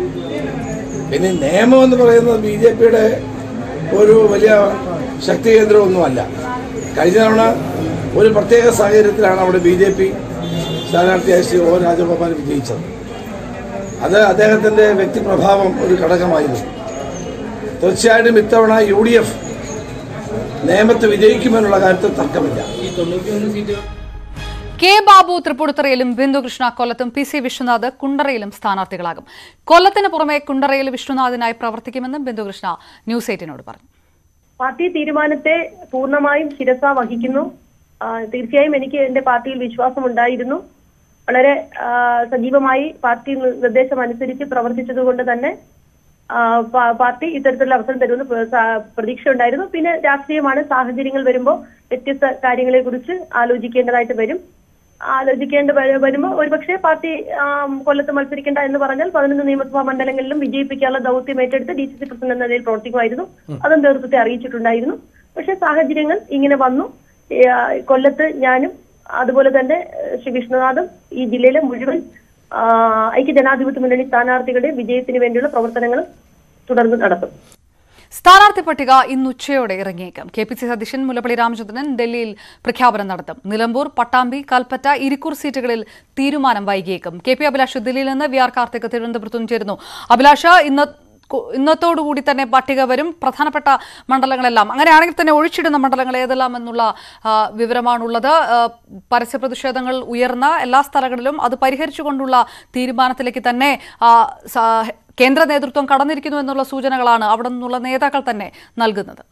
പിന്നെ നിയമം എന്ന് പറയുന്നത് ബി ജെ പിയുടെ ഒരു വലിയ ശക്തി കേന്ദ്രമൊന്നുമല്ല കഴിഞ്ഞ തവണ ഒരു പ്രത്യേക സാഹചര്യത്തിലാണ് അവിടെ ബി ജെ പി സ്ഥാനാർത്ഥിയായ ശ്രീ ഒ രാജഗോപാൽ വിജയിച്ചത് അത് അദ്ദേഹത്തിൻ്റെ വ്യക്തിപ്രഭാവം ഒരു ഘടകമായിരുന്നു തീർച്ചയായിട്ടും ഇത്തവണ യു ഡി എഫ് നിയമത്ത് വിജയിക്കുമെന്നുള്ള കാര്യത്തിൽ തർക്കമില്ല ഈ തൊണ്ണൂറ്റിയൊന്ന് സീറ്റ് കെ ബാബു തൃപ്പൂണിത്തുറയിലും ബിന്ദുകൃഷ്ണ കൊല്ലത്തും പി സി വിശ്വനാഥ് കുണ്ടറയിലും സ്ഥാനാർത്ഥികളാകും കൊല്ലത്തിന് പുറമെ കുണ്ടറയിൽ വിശ്വനാഥിനായി പ്രവർത്തിക്കുമെന്നും ബിന്ദുകൃഷ്ണ ന്യൂസ് എയ്റ്റിനോട് പറഞ്ഞു പാർട്ടി തീരുമാനത്തെ പൂർണ്ണമായും ശിരസ വഹിക്കുന്നു ആ, തീർച്ചയായും എനിക്ക് എന്റെ പാർട്ടിയിൽ വിശ്വാസമുണ്ടായിരുന്നു വളരെ ആ, സജീവമായി പാർട്ടി നി- നിർദ്ദേശം അനുസരിച്ച് പ്രവർത്തിച്ചതുകൊണ്ട് തന്നെ ആ, പാ- പാർട്ടി ഇത്തരത്തിലുള്ള അവസരം തരുമെന്ന് പ്ര- സ- പ്രതീക്ഷ ഉണ്ടായിരുന്നു പിന്നെ രാഷ്ട്രീയമാണ് സാഹചര്യങ്ങൾ വരുമ്പോൾ വ്യത്യസ്ത കാര്യങ്ങളെ കുറിച്ച് ആലോചിക്കേണ്ടതായിട്ട് വരും ആലോചിക്കേണ്ട വ- വരുമ്പോൾ ഒരുപക്ഷെ പാർട്ടി ആം, കൊല്ലത്ത് മത്സരിക്കേണ്ട എന്ന് പറഞ്ഞാൽ പതിനൊന്ന് നിയമസഭാ മണ്ഡലങ്ങളിലും വിജയിപ്പിക്കാനുള്ള ദൗത്യം ഏറ്റെടുത്ത് ഡി സി സി പ്രസിഡന്റ് എന്ന നിലയിൽ പ്രവർത്തിക്കുമായിരുന്നു അതും നേതൃത്വത്തെ അറിയിച്ചിട്ടുണ്ടായിരുന്നു പക്ഷെ സാഹചര്യങ്ങൾ ഇങ്ങനെ വന്നു ഏ, ആ, കൊല്ലത്ത് ഞാനും അതുപോലെ തന്നെ ഏ, ശ്രീ വിഷ്ണുനാഥും ഈ ജില്ലയിലെ മുഴുവൻ ആ, ഐക്യ ജനാധിപത്യ മുന്നണി സ്ഥാനാർത്ഥികളുടെ വിജയത്തിന് വേണ്ടിയുള്ള പ്രവർത്തനങ്ങൾ തുടർന്ന് നടത്തും സ്ഥാനാർത്ഥി പട്ടിക ഇന്ന് ഉച്ചയോടെ ഇറങ്ങിയേക്കും കെ പി സി സി അധ്യക്ഷൻ മുല്ലപ്പള്ളി രാമചന്ദ്രൻ ഡൽഹിയിൽ പ്രഖ്യാപനം നടത്തും നിലമ്പൂർ പട്ടാമ്പി കൽപ്പറ്റ ഇരിക്കൂർ സീറ്റുകളിൽ തീരുമാനം വൈകിയേക്കും കെ പി അഭിലാഷ് ദില്ലിയിൽ നിന്ന് വി ആർ കാർത്തിക് തിരുവനന്തപുരത്തും ചേരുന്നു അഭിലാഷ് ഇന്ന് കു- ഇന്നത്തോടുകൂടി തന്നെ പട്ടിക വരും പ്രധാനപ്പെട്ട മണ്ഡലങ്ങളെല്ലാം അങ്ങനെയാണെങ്കിൽ തന്നെ ഒഴിച്ചിടുന്ന മണ്ഡലങ്ങൾ ഏതെല്ലാം എന്നുള്ള ആ, വിവരമാണുള്ളത് ആ, പരസ്യ പ്രതിഷേധങ്ങൾ ഉയർന്ന എല്ലാ സ്ഥലങ്ങളിലും അത് പരിഹരിച്ചുകൊണ്ടുള്ള തീരുമാനത്തിലേക്ക് തന്നെ ആ, സ- കേന്ദ്ര നേതൃത്വം കടന്നിരിക്കുന്നു എന്നുള്ള സൂചനകളാണ് അവിടെ നിന്നുള്ള നേതാക്കൾ തന്നെ നൽകുന്നത്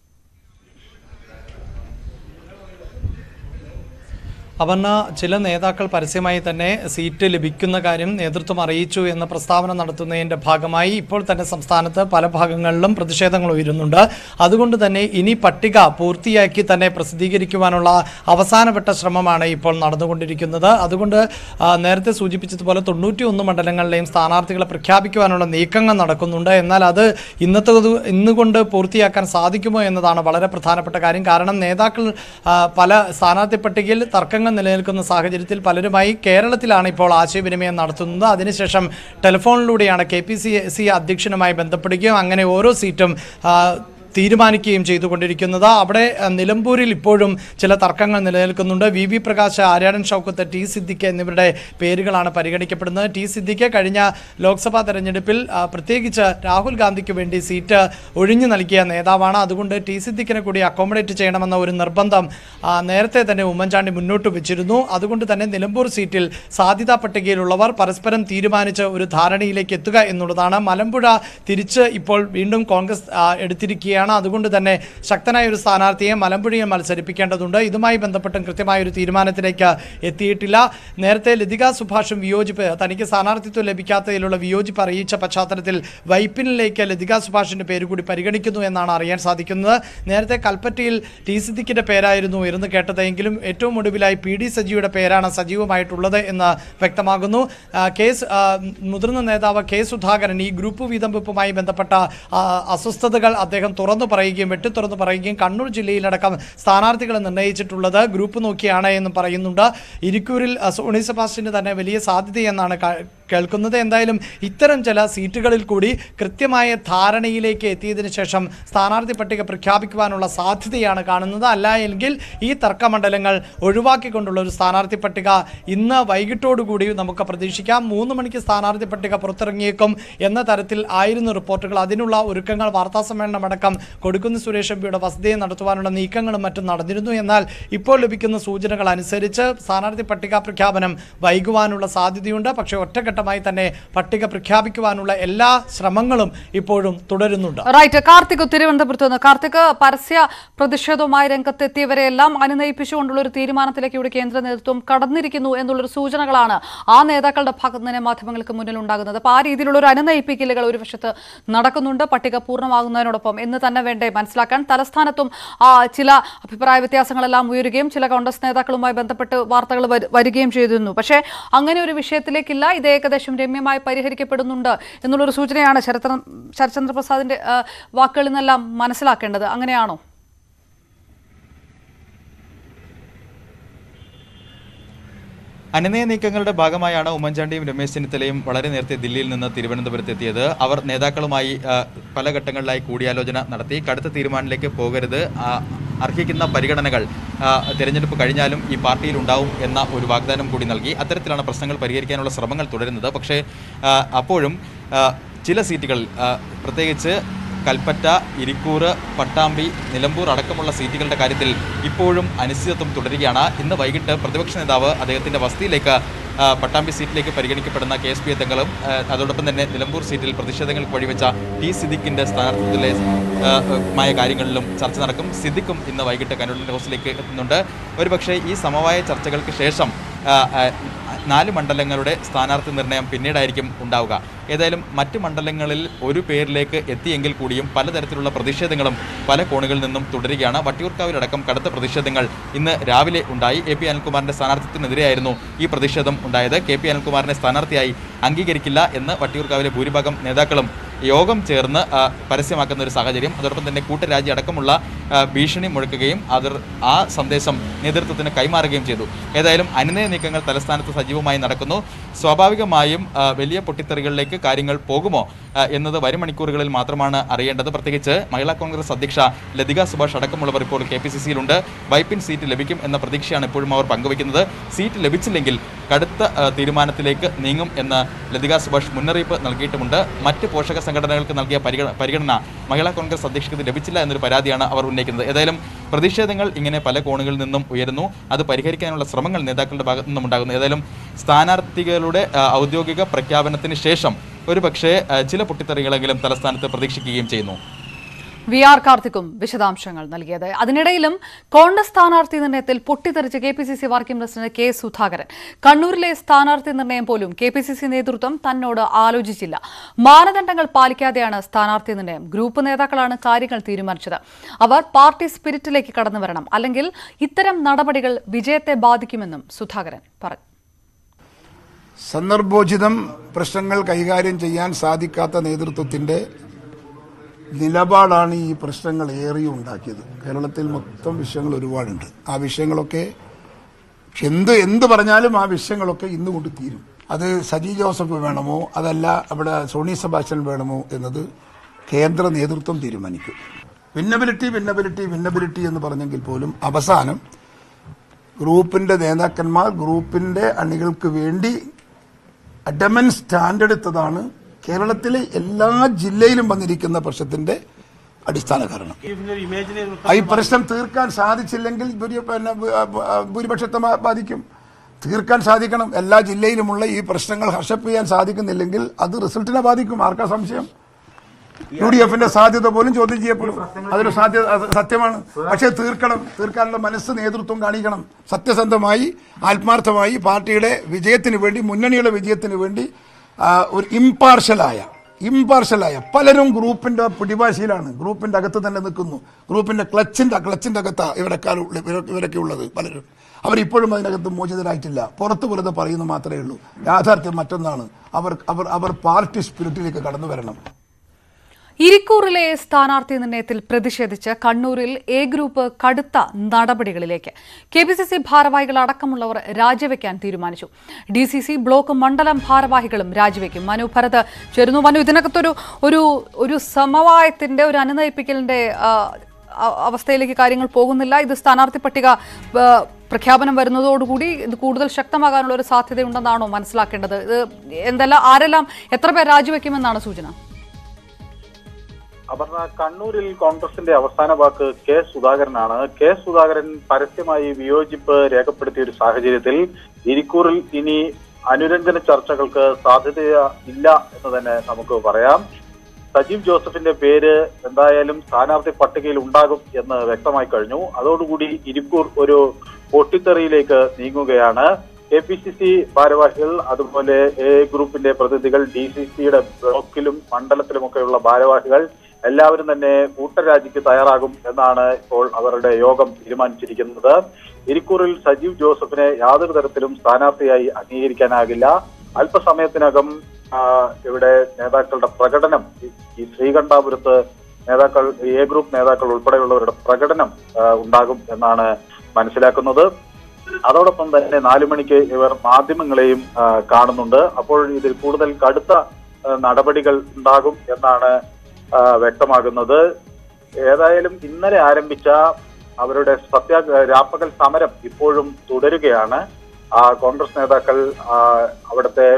അപർണ ചില നേതാക്കൾ പരസ്യമായി തന്നെ സീറ്റ് ലഭിക്കുന്ന കാര്യം നേതൃത്വം അറിയിച്ചു എന്ന പ്രസ്താവന നടത്തുന്നതിന്റെ ഭാഗമായി ഇപ്പോൾ തന്നെ സംസ്ഥാനത്ത് പല ഭാഗങ്ങളിലും പ്രതിഷേധങ്ങൾ ഉയരുന്നുണ്ട് അതുകൊണ്ട് തന്നെ ഇനി പട്ടിക പൂർത്തിയാക്കി തന്നെ പ്രസിദ്ധീകരിക്കുവാനുള്ള അവസാനപ്പെട്ട ശ്രമമാണ് ഇപ്പോൾ നടന്നുകൊണ്ടിരിക്കുന്നത് അതുകൊണ്ട് ആ, നേരത്തെ സൂചിപ്പിച്ചതുപോലെ തൊണ്ണൂറ്റി ഒന്ന് മണ്ഡലങ്ങളിലെയും സ്ഥാനാർത്ഥികളെ പ്രഖ്യാപിക്കുവാനുള്ള നീക്കങ്ങൾ നടക്കുന്നുണ്ട് എന്നാൽ അത് ഇന്നത്തെ ഇന്നുകൊണ്ട് പൂർത്തിയാക്കാൻ സാധിക്കുമോ എന്നതാണ് വളരെ പ്രധാനപ്പെട്ട കാര്യം കാരണം നേതാക്കൾ ആ, പല സ്ഥാനാർത്ഥി പട്ടികയിൽ തർക്കങ്ങൾ നിലനിൽക്കുന്ന സാഹചര്യത്തിൽ പലരുമായി കേരളത്തിലാണ് ഇപ്പോൾ ആശയവിനിമയം നടത്തുന്നത് അതിനുശേഷം ടെലിഫോണിലൂടെയാണ് കെ പി സി സി അധ്യക്ഷനുമായി ബന്ധപ്പെടുകയും അങ്ങനെ ഓരോ സീറ്റും ആ, തീരുമാനിക്കുകയും ചെയ്തുകൊണ്ടിരിക്കുന്നത് അവിടെ അഹ്, നിലമ്പൂരിൽ ഇപ്പോഴും ചില തർക്കങ്ങൾ നിലനിൽക്കുന്നുണ്ട് V V Prakash Aryadan Shoukath T Siddique എന്നിവരുടെ പേരുകളാണ് പരിഗണിക്കപ്പെടുന്നത് ടി സിദ്ദിഖ് കഴിഞ്ഞ ലോക്സഭാ തെരഞ്ഞെടുപ്പിൽ ആ, പ്രത്യേകിച്ച് രാഹുൽ ഗാന്ധിക്ക് വേണ്ടി സീറ്റ് ഒഴിഞ്ഞു നൽകിയ നേതാവാണ് അതുകൊണ്ട് ടി സിദ്ദിഖിനെ കൂടി അക്കോമഡേറ്റ് ചെയ്യണമെന്ന ഒരു നിർബന്ധം ആ, നേരത്തെ തന്നെ ഉമ്മൻചാണ്ടി മുന്നോട്ട് വെച്ചിരുന്നു അതുകൊണ്ട് തന്നെ നിലമ്പൂർ സീറ്റിൽ സാധ്യതാ പട്ടികയിലുള്ളവർ പരസ്പരം തീരുമാനിച്ച് ഒരു ധാരണയിലേക്ക് എത്തുക എന്നുള്ളതാണ് മലമ്പുഴ തിരിച്ച് ഇപ്പോൾ വീണ്ടും കോൺഗ്രസ് ആ, എടുത്തിരിക്കുകയാണ് വരികയാണ് അതുകൊണ്ട് തന്നെ ശക്തനായ ഒരു സ്ഥാനാർത്ഥിയെ മലമ്പുഴയിൽ മത്സരിപ്പിക്കേണ്ടതുണ്ട് ഇതുമായി ബന്ധപ്പെട്ടും കൃത്യമായ ഒരു തീരുമാനത്തിലേക്ക് എത്തിയിട്ടില്ല നേരത്തെ ലതിക സുഭാഷും വിയോജിപ്പ് തനിക്ക് സ്ഥാനാർത്ഥിത്വം ലഭിക്കാത്തതിലുള്ള വിയോജിപ്പ് അറിയിച്ച പശ്ചാത്തലത്തിൽ വൈപ്പിനിലേക്ക് ലതിക സുഭാഷിന്റെ പേര് കൂടി പരിഗണിക്കുന്നു എന്നാണ് അറിയാൻ സാധിക്കുന്നത് നേരത്തെ കൽപ്പറ്റയിൽ ടി സിദ്ദിഖിന്റെ പേരായിരുന്നു ഉയർന്നു കേട്ടതെങ്കിലും ഏറ്റവും ഒടുവിലായി പി ഡി സജിയുടെ പേരാണ് സജീവമായിട്ടുള്ളത് എന്ന് വ്യക്തമാകുന്നു ആ, കേസ് ആ, മുതിർന്ന നേതാവ് കെ സുധാകരൻ ഈ ഗ്രൂപ്പ് വീതം വെപ്പുമായി ബന്ധപ്പെട്ട ആ, അസ്വസ്ഥതകൾ അദ്ദേഹം തുറന്നു പറയുകയും വെട്ടി തുറന്നു പറയുകയും കണ്ണൂർ ജില്ലയിലടക്കം സ്ഥാനാർത്ഥികളെ നിർണ്ണയിച്ചിട്ടുള്ളത് ഗ്രൂപ്പ് നോക്കിയാണ് എന്നും പറയുന്നുണ്ട് ഇരിക്കൂരിൽ ആ, സോണി സെബാസ്റ്റ്യന് തന്നെ വലിയ സാധ്യതയെന്നാണ് ക- കേൾക്കുന്നത് എന്തായാലും ഇത്തരം ചില സീറ്റുകളിൽ കൂടി കൃത്യമായ ധാരണയിലേക്ക് എത്തിയതിനു ശേഷം സ്ഥാനാർത്ഥി പട്ടിക പ്രഖ്യാപിക്കുവാനുള്ള സാധ്യതയാണ് കാണുന്നത് അല്ല എങ്കിൽ ഈ തർക്കമണ്ഡലങ്ങൾ ഒഴിവാക്കിക്കൊണ്ടുള്ള ഒരു സ്ഥാനാർത്ഥി പട്ടിക ഇന്ന് വൈകിട്ടോടുകൂടി നമുക്ക് പ്രതീക്ഷിക്കാം മൂന്ന് മണിക്ക് സ്ഥാനാർത്ഥി പട്ടിക പുറത്തിറങ്ങിയേക്കും എന്ന തരത്തിൽ ആയിരുന്നു റിപ്പോർട്ടുകൾ അതിനുള്ള ഒരുക്കങ്ങൾ വാർത്താ സമ്മേളനം അടക്കം കൊടുക്കുന്ന സുരേഷ് എംപിയുടെ വസതിയെ നടത്തുവാനുള്ള നീക്കങ്ങളും മറ്റും നടന്നിരുന്നു എന്നാൽ ഇപ്പോൾ ലഭിക്കുന്ന സൂചനകൾ അനുസരിച്ച് സ്ഥാനാർത്ഥി പട്ടിക പ്രഖ്യാപനം വൈകുവാനുള്ള സാധ്യതയുണ്ട് പക്ഷേ ഒറ്റഘട്ടമായി തന്നെ പട്ടിക പ്രഖ്യാപിക്കുവാനുള്ള എല്ലാ ശ്രമങ്ങളും ഇപ്പോഴും തുടരുന്നുണ്ട് റൈറ്റ് കാർത്തിക് തിരുവനന്തപുരത്ത് നിന്ന് കാർത്തിക് പരസ്യ പ്രതിഷേധവുമായി രംഗത്തെത്തിയവരെല്ലാം അനുനയിപ്പിച്ചുകൊണ്ടുള്ള ഒരു തീരുമാനത്തിലേക്ക് ഇവിടെ കേന്ദ്ര നേതൃത്വം കടന്നിരിക്കുന്നു എന്നുള്ളൊരു സൂചനകളാണ് ആ നേതാക്കളുടെ ഭാഗത്ത് നിന്ന് മാധ്യമങ്ങൾക്ക് മുന്നിൽ ഉണ്ടാകുന്നത് അപ്പോൾ ആ രീതിയിലുള്ള ഒരു അനുനയിപ്പിക്കലുകൾ ഒരു വശത്ത് നടക്കുന്നുണ്ട് പട്ടിക പൂർണ്ണമാകുന്നതിനോടൊപ്പം എന്ന് തന്നെ വേണ്ടേ മനസ്സിലാക്കാൻ തലസ്ഥാനത്തും ആ, ചില അഭിപ്രായ വ്യത്യാസങ്ങളെല്ലാം ഉയരുകയും ചില കോൺഗ്രസ് നേതാക്കളുമായി ബന്ധപ്പെട്ട് വാർത്തകൾ വരു- വരികയും ചെയ്തിരുന്നു പക്ഷേ അങ്ങനെ ഒരു വിഷയത്തിലേക്കില്ല ഇത് ഏകദേശം രമ്യമായി പരിഹരിക്കപ്പെടുന്നുണ്ട് എന്നുള്ളൊരു സൂചനയാണ് ശരത്ര ശരത്ചന്ദ്ര പ്രസാദിന്റെ ആ, വാക്കുകളിൽ നിന്നെല്ലാം മനസ്സിലാക്കേണ്ടത് അങ്ങനെയാണോ അനുനയ നീക്കങ്ങളുടെ ഭാഗമായാണ് ഉമ്മൻചാണ്ടിയും രമേശ് ചെന്നിത്തലയും വളരെ നേരത്തെ ദില്ലിയിൽ നിന്ന് തിരുവനന്തപുരത്ത് എത്തിയത് അവർ നേതാക്കളുമായി ആ, പല ഘട്ടങ്ങളിലായി കൂടിയാലോചന നടത്തി കടുത്ത തീരുമാനത്തിലേക്ക് പോകരുത് ആ, അർഹിക്കുന്ന പരിഗണനകൾ ആ, തിരഞ്ഞെടുപ്പ് കഴിഞ്ഞാലും ഈ പാർട്ടിയിൽ ഉണ്ടാവും എന്ന ഒരു വാഗ്ദാനം കൂടി നൽകി അത്തരത്തിലാണ് പ്രശ്നങ്ങൾ പരിഹരിക്കാനുള്ള ശ്രമങ്ങൾ തുടരുന്നത് പക്ഷേ ആ, അപ്പോഴും ആ, ചില സീറ്റുകൾ ആ, പ്രത്യേകിച്ച് കൽപ്പറ്റ ഇരിക്കൂർ പട്ടാമ്പി നിലമ്പൂർ അടക്കമുള്ള സീറ്റുകളുടെ കാര്യത്തിൽ ഇപ്പോഴും അനിശ്ചിതത്വം തുടരുകയാണ് ഇന്ന് വൈകിട്ട് പ്രതിപക്ഷ നേതാവ് അദ്ദേഹത്തിന്റെ വസതിയിലേക്ക് ആ, പട്ടാമ്പി സീറ്റിലേക്ക് പരിഗണിക്കപ്പെടുന്ന കെ എസ് പി തങ്ങളും ആ, അതോടൊപ്പം തന്നെ നിലമ്പൂർ സീറ്റിൽ പ്രതിഷേധങ്ങൾക്ക് വഴിവെച്ച ടി സിദ്ദിഖിന്റെ സ്ഥാനാർത്ഥിത്വത്തിലെ ആ, മായ കാര്യങ്ങളിലും ചർച്ച നടക്കും സിദ്ദിഖും ഇന്ന് വൈകിട്ട് കനോഡിന്റെ ഹൗസിലേക്ക് എത്തുന്നുണ്ട് ഒരുപക്ഷെ ഈ സമവായ ചർച്ചകൾക്ക് ശേഷം ആ, ആ, നാല് മണ്ഡലങ്ങളുടെ സ്ഥാനാർത്ഥി നിർണയം പിന്നീടായിരിക്കും ഉണ്ടാവുക ഏതായാലും മറ്റ് മണ്ഡലങ്ങളിൽ ഒരു പേരിലേക്ക് എത്തിയെങ്കിൽ കൂടിയും പലതരത്തിലുള്ള പ്രതിഷേധങ്ങളും പല കോണുകളിൽ നിന്നും തുടരുകയാണ് വട്ടിയൂർക്കാവിലടക്കം കടുത്ത പ്രതിഷേധങ്ങൾ ഇന്ന് രാവിലെ ഉണ്ടായി എ പി അനിൽകുമാറിന്റെ സ്ഥാനാർത്ഥിത്വത്തിനെതിരെയായിരുന്നു ഈ പ്രതിഷേധം ഉണ്ടായത് കെ പി അനിൽകുമാറിനെ സ്ഥാനാർത്ഥിയായി അംഗീകരിക്കില്ല എന്ന് വട്ടിയൂർക്കാവിലെ ഭൂരിഭാഗം നേതാക്കളും യോഗം ചേർന്ന് ആ, പരസ്യമാക്കുന്ന ഒരു സാഹചര്യം അതോടൊപ്പം തന്നെ കൂട്ടരാജി അടക്കമുള്ള ആ, ഭീഷണി മുഴക്കുകയും അത് ആ സന്ദേശം നേതൃത്വത്തിന് കൈമാറുകയും ചെയ്തു ഏതായാലും അനുനയ നീക്കങ്ങൾ തലസ്ഥാനത്ത് സജീവമായി നടക്കുന്നു സ്വാഭാവികമായും ആ, വലിയ പൊട്ടിത്തെറികളിലേക്ക് കാര്യങ്ങൾ പോകുമോ ആ, എന്നത് വരും മണിക്കൂറുകളിൽ മാത്രമാണ് അറിയേണ്ടത് പ്രത്യേകിച്ച് മഹിളാ കോൺഗ്രസ് അധ്യക്ഷ ലതിക സുഭാഷ് അടക്കമുള്ളവർ ഇപ്പോൾ കെ പി സി സിയിലുണ്ട് വൈപ്പിൻ സീറ്റ് ലഭിക്കും എന്ന പ്രതീക്ഷയാണ് ഇപ്പോഴും അവർ പങ്കുവയ്ക്കുന്നത് സീറ്റ് ലഭിച്ചില്ലെങ്കിൽ കടുത്ത ആ, തീരുമാനത്തിലേക്ക് നീങ്ങും എന്ന് ലതിക സുഭാഷ് മുന്നറിയിപ്പ് നൽകിയിട്ടുമുണ്ട് മറ്റ് പോഷക സംഘടനകൾക്ക് നൽകിയ പരിഗണ പരിഗണന മഹിളാ കോൺഗ്രസ് അധ്യക്ഷക്ക് ലഭിച്ചില്ല എന്നൊരു പരാതിയാണ് അവർ ഉന്നയിക്കുന്നത് ഏതായാലും പ്രതിഷേധങ്ങൾ ഇങ്ങനെ പല കോണുകളിൽ നിന്നും ഉയരുന്നു അത് പരിഹരിക്കാനുള്ള ശ്രമങ്ങൾ നേതാക്കളുടെ ഭാഗത്തു നിന്നും ഉണ്ടാകുന്നു ഏതായാലും സ്ഥാനാർത്ഥികളുടെ ആ, ഔദ്യോഗിക പ്രഖ്യാപനത്തിന് ശേഷം ഒരുപക്ഷേ ആ, ചില പൊട്ടിത്തെറികളെങ്കിലും തലസ്ഥാനത്ത് പ്രതീക്ഷിക്കുകയും ചെയ്യുന്നു വി ആർ കാർത്തിക്കും വിശദാംശങ്ങൾ നൽകിയത് അതിനിടയിലും കോൺഗ്രസ് സ്ഥാനാർത്ഥി നിർണയത്തിൽ പൊട്ടിത്തെറിച്ച് K P C C working president K Sudhakaran കണ്ണൂരിലെ സ്ഥാനാർത്ഥി നിർണയം പോലും കെ പി സി സി നേതൃത്വം തന്നോട് ആലോചിച്ചില്ല മാനദണ്ഡങ്ങൾ പാലിക്കാതെയാണ് സ്ഥാനാർത്ഥി നിർണയം ഗ്രൂപ്പ് നേതാക്കളാണ് കാര്യങ്ങൾ തീരുമാനിച്ചത് അവർ പാർട്ടി സ്പിരിറ്റിലേക്ക് കടന്നു വരണം അല്ലെങ്കിൽ ഇത്തരം നടപടികൾ വിജയത്തെ ബാധിക്കുമെന്നും സുധാകരൻ പറഞ്ഞു സന്ദർഭോചിതം പ്രശ്നങ്ങൾ കൈകാര്യം ചെയ്യാൻ സാധിക്കാത്ത നേതൃത്വത്തിന്റെ നിലപാടാണ് ഈ പ്രശ്നങ്ങൾ ഏറിയും ഉണ്ടാക്കിയത് കേരളത്തിൽ മൊത്തം വിഷയങ്ങൾ ഒരുപാടുണ്ട് ആ വിഷയങ്ങളൊക്കെ എന്ത് എന്ത് പറഞ്ഞാലും ആ വിഷയങ്ങളൊക്കെ ഇന്ന് കൊണ്ട് തീരും അത് സജി ജോസഫ് വേണമോ അതല്ല അവിടെ സോണി സെബാസ്റ്റ്യൻ വേണമോ എന്നത് കേന്ദ്ര നേതൃത്വം തീരുമാനിക്കും ഭിന്നബിലിറ്റി ഭിന്നബിലിറ്റി ഭിന്നബിലിറ്റി എന്ന് പറഞ്ഞെങ്കിൽ പോലും അവസാനം ഗ്രൂപ്പിന്റെ നേതാക്കന്മാർ ഗ്രൂപ്പിന്റെ അണികൾക്ക് വേണ്ടി അഡമൻ സ്റ്റാൻഡ് എടുത്തതാണ് കേരളത്തിലെ എല്ലാ ജില്ലയിലും വന്നിരിക്കുന്ന പ്രശ്നത്തിന്റെ അടിസ്ഥാന കാരണം ആ ഈ പ്രശ്നം തീർക്കാൻ സാധിച്ചില്ലെങ്കിൽ ഭൂരി- പിന്നെ ഭൂ- ആ, ഭൂരിപക്ഷത്തെ ബാ- ബാധിക്കും തീർക്കാൻ സാധിക്കണം എല്ലാ ജില്ലയിലുമുള്ള ഈ പ്രശ്നങ്ങൾ ഹർഷപ്പ് ചെയ്യാൻ സാധിക്കുന്നില്ലെങ്കിൽ അത് റിസൾട്ടിനെ ബാധിക്കും ആർക്കാ സംശയം യു ഡി എഫിന്റെ സാധ്യത പോലും ചോദ്യം ചെയ്യപ്പെടും അതൊരു സാധ്യത അത് സത്യമാണ് പക്ഷേ തീർക്കണം തീർക്കാനുള്ള മനസ്സ് നേതൃത്വം കാണിക്കണം സത്യസന്ധമായി ആത്മാർത്ഥമായി പാർട്ടിയുടെ വിജയത്തിന് വേണ്ടി മുന്നണിയുടെ വിജയത്തിന് വേണ്ടി ആ, ഒരു ഇമ്പാർഷ്യലായ ഇമ്പാർഷ്യലായ പലരും ഗ്രൂപ്പിന്റെ പിടിവാശിയിലാണ് ഗ്രൂപ്പിന്റെ അകത്ത് തന്നെ നിൽക്കുന്നു ഗ്രൂപ്പിന്റെ ക്ലച്ചിന്റെ ക്ലച്ചിന്റെ അകത്താ ഇവരൊക്കെ ഇവരൊക്കെ ഉള്ളത് പലരും അവരിപ്പോഴും അതിനകത്ത് മോചിതരായിട്ടില്ല പുറത്ത് വെറുതെ പറയുന്നു മാത്രമേ ഉള്ളൂ യാഥാർത്ഥ്യം മറ്റൊന്നാണ് അവർ അവർ അവർ പാർട്ടി സ്പിരിറ്റിലേക്ക് കടന്നു വരണം ഇരിക്കൂറിലെ സ്ഥാനാർത്ഥി നിർണയത്തിൽ പ്രതിഷേധിച്ച് കണ്ണൂരിൽ എ ഗ്രൂപ്പ് കടുത്ത നടപടികളിലേക്ക് കെ പി സി സി ഭാരവാഹികൾ അടക്കമുള്ളവർ രാജിവെക്കാൻ തീരുമാനിച്ചു ഡി സി സി ബ്ലോക്ക് മണ്ഡലം ഭാരവാഹികളും രാജിവെക്കും മനു ഭരത് ചേരുന്നു മനു ഇതിനകത്തൊരു ഒരു ഒരു സമവായത്തിന്റെ ഒരു അനുനയിപ്പിക്കലിന്റെ ആ, അ- അവസ്ഥയിലേക്ക് കാര്യങ്ങൾ പോകുന്നില്ല ഇത് സ്ഥാനാർത്ഥി പട്ടിക ആ, പ്രഖ്യാപനം വരുന്നതോടുകൂടി ഇത് കൂടുതൽ ശക്തമാകാനുള്ള ഒരു സാധ്യതയുണ്ടെന്നാണോ മനസ്സിലാക്കേണ്ടത് ഇത് എന്തെല്ലാം ആരെല്ലാം എത്ര പേർ രാജിവെക്കുമെന്നാണ് സൂചന അപർണ കണ്ണൂരിൽ കോൺഗ്രസിന്റെ അവസാന വാക്ക് കെ സുധാകരനാണ് കെ സുധാകരൻ പരസ്യമായി വിയോജിപ്പ് രേഖപ്പെടുത്തിയ ഒരു സാഹചര്യത്തിൽ ഇരിക്കൂറിൽ ഇനി അനുരഞ്ജന ചർച്ചകൾക്ക് സാധ്യത ഇല്ല എന്ന് തന്നെ നമുക്ക് പറയാം സജീവ് ജോസഫിന്റെ പേര് എന്തായാലും സ്ഥാനാർത്ഥി പട്ടികയിൽ ഉണ്ടാകും എന്ന് വ്യക്തമായി കഴിഞ്ഞു അതോടുകൂടി ഇരിക്കൂർ ഒരു പൊട്ടിത്തെറിയിലേക്ക് നീങ്ങുകയാണ് കെ പി സി സി ഭാരവാഹികൾ അതുപോലെ എ ഗ്രൂപ്പിന്റെ പ്രതിനിധികൾ ഡി സി സിയുടെ ബ്ലോക്കിലും മണ്ഡലത്തിലുമൊക്കെയുള്ള ഭാരവാഹികൾ എല്ലാവരും തന്നെ കൂട്ടരാജിക്ക് തയ്യാറാകും എന്നാണ് ഇപ്പോൾ അവരുടെ യോഗം തീരുമാനിച്ചിരിക്കുന്നത് ഇരിക്കൂറിൽ സജീവ് ജോസഫിനെ യാതൊരു തരത്തിലും സ്ഥാനാർത്ഥിയായി അംഗീകരിക്കാനാകില്ല അല്പസമയത്തിനകം ആ, ഇവിടെ നേതാക്കളുടെ പ്രകടനം ഈ- ഈ ശ്രീകണ്ഠാപുരത്ത് നേതാക്കൾ എ ഗ്രൂപ്പ് നേതാക്കൾ ഉൾപ്പെടെയുള്ളവരുടെ പ്രകടനം ആ, ഉണ്ടാകും എന്നാണ് മനസ്സിലാക്കുന്നത് അതോടൊപ്പം തന്നെ നാലു മണിക്ക് ഇവർ മാധ്യമങ്ങളെയും ആ, കാണുന്നുണ്ട് അപ്പോൾ ഇതിൽ കൂടുതൽ കടുത്ത ആ, നടപടികൾ ഉണ്ടാകും എന്നാണ് ആ, വ്യക്തമാകുന്നത് ഏതായാലും ഇന്നലെ ആരംഭിച്ച അവരുടെ സത്യാഗ്രഹ രാപ്പകൽ സമരം ഇപ്പോഴും തുടരുകയാണ് ആ, കോൺഗ്രസ് നേതാക്കൾ ആ, അവിടുത്തെ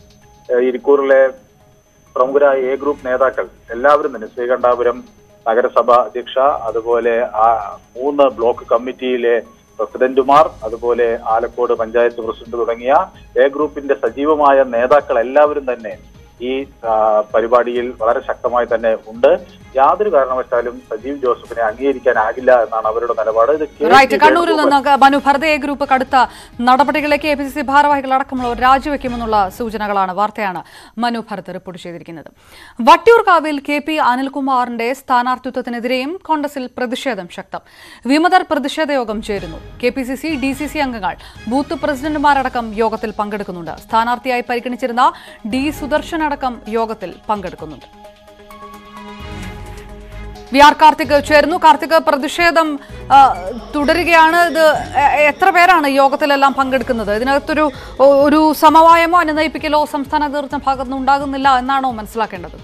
ആ, ഇരിക്കൂറിലെ പ്രമുഖരായ എ ഗ്രൂപ്പ് നേതാക്കൾ എല്ലാവരും തന്നെ ശ്രീകണ്ഠാപുരം നഗരസഭ അധ്യക്ഷ അതുപോലെ ആ മൂന്ന് ബ്ലോക്ക് കമ്മിറ്റിയിലെ പ്രസിഡന്റുമാർ അതുപോലെ ആലക്കോട് പഞ്ചായത്ത് പ്രസിഡന്റ് തുടങ്ങിയ എ ഗ്രൂപ്പിന്റെ സജീവമായ നേതാക്കൾ എല്ലാവരും തന്നെ ഈ ആ, പരിപാടിയിൽ വളരെ ശക്തമായി തന്നെ ഉണ്ട് യാതൊരു കാരണവശാലും സജീവ് ജോസഫിനെ അംഗീകരിക്കാനാകില്ല എന്നാണ് അവരുടെ നിലപാട് ഇത് കെ. Right C. കണ്ണൂരിൽ വേണുഗോപാൽ നിന്ന് മനു ഭരത എ ഗ്രൂപ്പ് കടുത്ത നടപടികളിലേക്ക് എ പി സി സി ഭാരവാഹികൾ അടക്കമുള്ളവർ രാജിവെക്കുമെന്നുള്ള സൂചനകളാണ് വാർത്തയാണ് മനു ഭരത് റിപ്പോർട്ട് ചെയ്തിരിക്കുന്നത് വട്ടിയൂർക്കാവിൽ കെ പി അനിൽകുമാറിന്റെ സ്ഥാനാർത്ഥിത്വത്തിനെതിരെയും കോൺഗ്രസിൽ പ്രതിഷേധം ശക്തം വിമതർ പ്രതിഷേധ യോഗം ചേരുന്നു K P C C D C C അംഗങ്ങൾ ബൂത്ത് പ്രസിഡന്റുമാരടക്കം യോഗത്തിൽ പങ്കെടുക്കുന്നുണ്ട് സ്ഥാനാർത്ഥിയായി പരിഗണിച്ചിരുന്ന ഡി സുദർശൻ അടക്കം യോഗത്തിൽ പങ്കെടുക്കുന്നുണ്ട് വി ആർ കാർത്തിക് ചേരുന്നു കാർത്തിക് പ്രതിഷേധം ആ, തുടരുകയാണ് ഇത് എ- എത്ര പേരാണ് യോഗത്തിലെല്ലാം പങ്കെടുക്കുന്നത് ഇതിനകത്തൊരു ഒ- ഒരു സമവായമോ അനുനയിപ്പിക്കലോ സംസ്ഥാന നേതൃത്വം ഭാഗത്തുനിന്ന് ഉണ്ടാകുന്നില്ല എന്നാണോ മനസ്സിലാക്കേണ്ടത്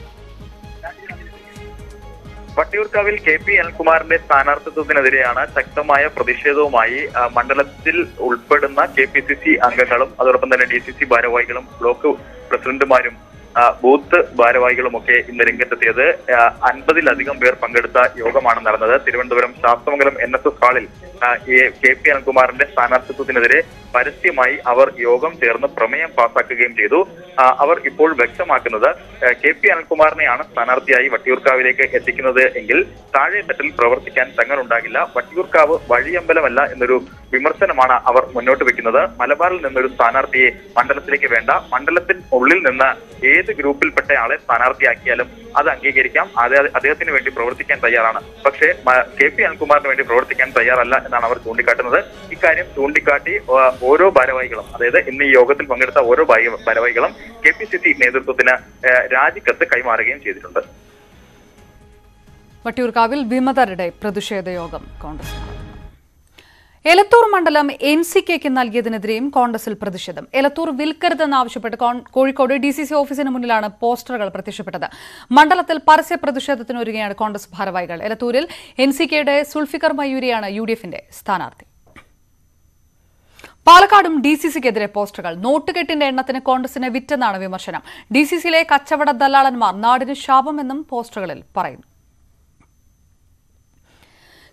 വട്ടിയൂർക്കാവിൽ കെ പി അനിൽകുമാറിന്റെ സ്ഥാനാർത്ഥിത്വത്തിനെതിരെയാണ് ശക്തമായ പ്രതിഷേധവുമായി ആ, മണ്ഡലത്തിൽ ഉൾപ്പെടുന്ന കെ പി സി സി അംഗങ്ങളും അതോടൊപ്പം തന്നെ ഡി സി സി ഭാരവാഹികളും ബ്ലോക്ക് പ്രസിഡന്റുമാരും ആ, ബൂത്ത് ഭാരവാഹികളും ഒക്കെ ഇന്ന് രംഗത്തെത്തിയത് ആ, അൻപതിലധികം പേർ പങ്കെടുത്ത യോഗമാണ് നടന്നത് Thiruvananthapuram Sasthamangalam N S S ഹാളിൽ ആ, ഈ കെ പി അനിൽകുമാറിന്റെ സ്ഥാനാർത്ഥിത്വത്തിനെതിരെ പരസ്യമായി അവർ യോഗം ചേർന്ന് പ്രമേയം പാസാക്കുകയും ചെയ്തു ആ, അവർ ഇപ്പോൾ വ്യക്തമാക്കുന്നത് ആ, കെ പി അനിൽകുമാറിനെയാണ് സ്ഥാനാർത്ഥിയായി വട്ടിയൂർക്കാവിലേക്ക് എത്തിക്കുന്നത് എങ്കിൽ താഴെത്തട്ടിൽ പ്രവർത്തിക്കാൻ തങ്ങളുണ്ടാകില്ല വട്ടിയൂർക്കാവ് വഴിയമ്പലമല്ല എന്നൊരു വിമർശനമാണ് അവർ മുന്നോട്ട് വെക്കുന്നത് മലബാറിൽ നിന്നൊരു സ്ഥാനാർത്ഥിയെ മണ്ഡലത്തിലേക്ക് വേണ്ട മണ്ഡലത്തിൽ ഉള്ളിൽ നിന്ന് ഏത് ഗ്രൂപ്പിൽപ്പെട്ട ആളെ സ്ഥാനാർത്ഥിയാക്കിയാലും അത് അംഗീകരിക്കാം അത് അദ്ദേഹത്തിന് വേണ്ടി പ്രവർത്തിക്കാൻ തയ്യാറാണ് പക്ഷേ മ- കെ പി അനിൽകുമാറിന് വേണ്ടി പ്രവർത്തിക്കാൻ തയ്യാറല്ല എന്നാണ് അവർ ചൂണ്ടിക്കാട്ടുന്നത് ഇക്കാര്യം ചൂണ്ടിക്കാട്ടി ആ, ഓരോ ഭാരവാഹികളും അതായത് ഇന്ന് ഈ യോഗത്തിൽ പങ്കെടുത്ത ഓരോ ഭാര- ഭാരവാഹികളും കെ പി സി സി നേതൃത്വത്തിന് ആ, രാജിക്കത്ത് കൈമാറുകയും ചെയ്തിട്ടുണ്ട് വട്ടിയൂർക്കാവിൽ വിമതരുടെ പ്രതിഷേധ യോഗം കോൺഗ്രസ് നടത്തുന്നു. എലത്തൂർ മണ്ഡലം എൻ സി കെക്ക് നൽകിയതിനെതിരെയും കോൺഗ്രസിൽ പ്രതിഷേധം എലത്തൂർ വിൽക്കരുതെന്നാവശ്യപ്പെട്ട് കോൺ- കോഴിക്കോട് ഡി സി സി ഓഫീസിന് മുന്നിലാണ് പോസ്റ്ററുകൾ പ്രത്യക്ഷപ്പെട്ടത് മണ്ഡലത്തിൽ പരസ്യ പ്രതിഷേധത്തിനൊരുങ്ങുകയാണ് കോൺഗ്രസ് ഭാരവാഹികൾ എലത്തൂരിൽ എൻ സി കെയുടെ സുൾഫിക്കർ മയൂരിയാണ് യു ഡി എഫിന്റെ സ്ഥാനാർത്ഥി പാലക്കാടും ഡി സി സിക്കെതിരെ പോസ്റ്ററുകൾ നോട്ടുകെട്ടിന്റെ എണ്ണത്തിന് കോൺഗ്രസിനെ വിറ്റെന്നാണ് വിമർശനം ഡി സി സിയിലെ കച്ചവട ദല്ലാളന്മാർ നാടിന് ശാപമെന്നും പോസ്റ്ററുകളിൽ പറയുന്നു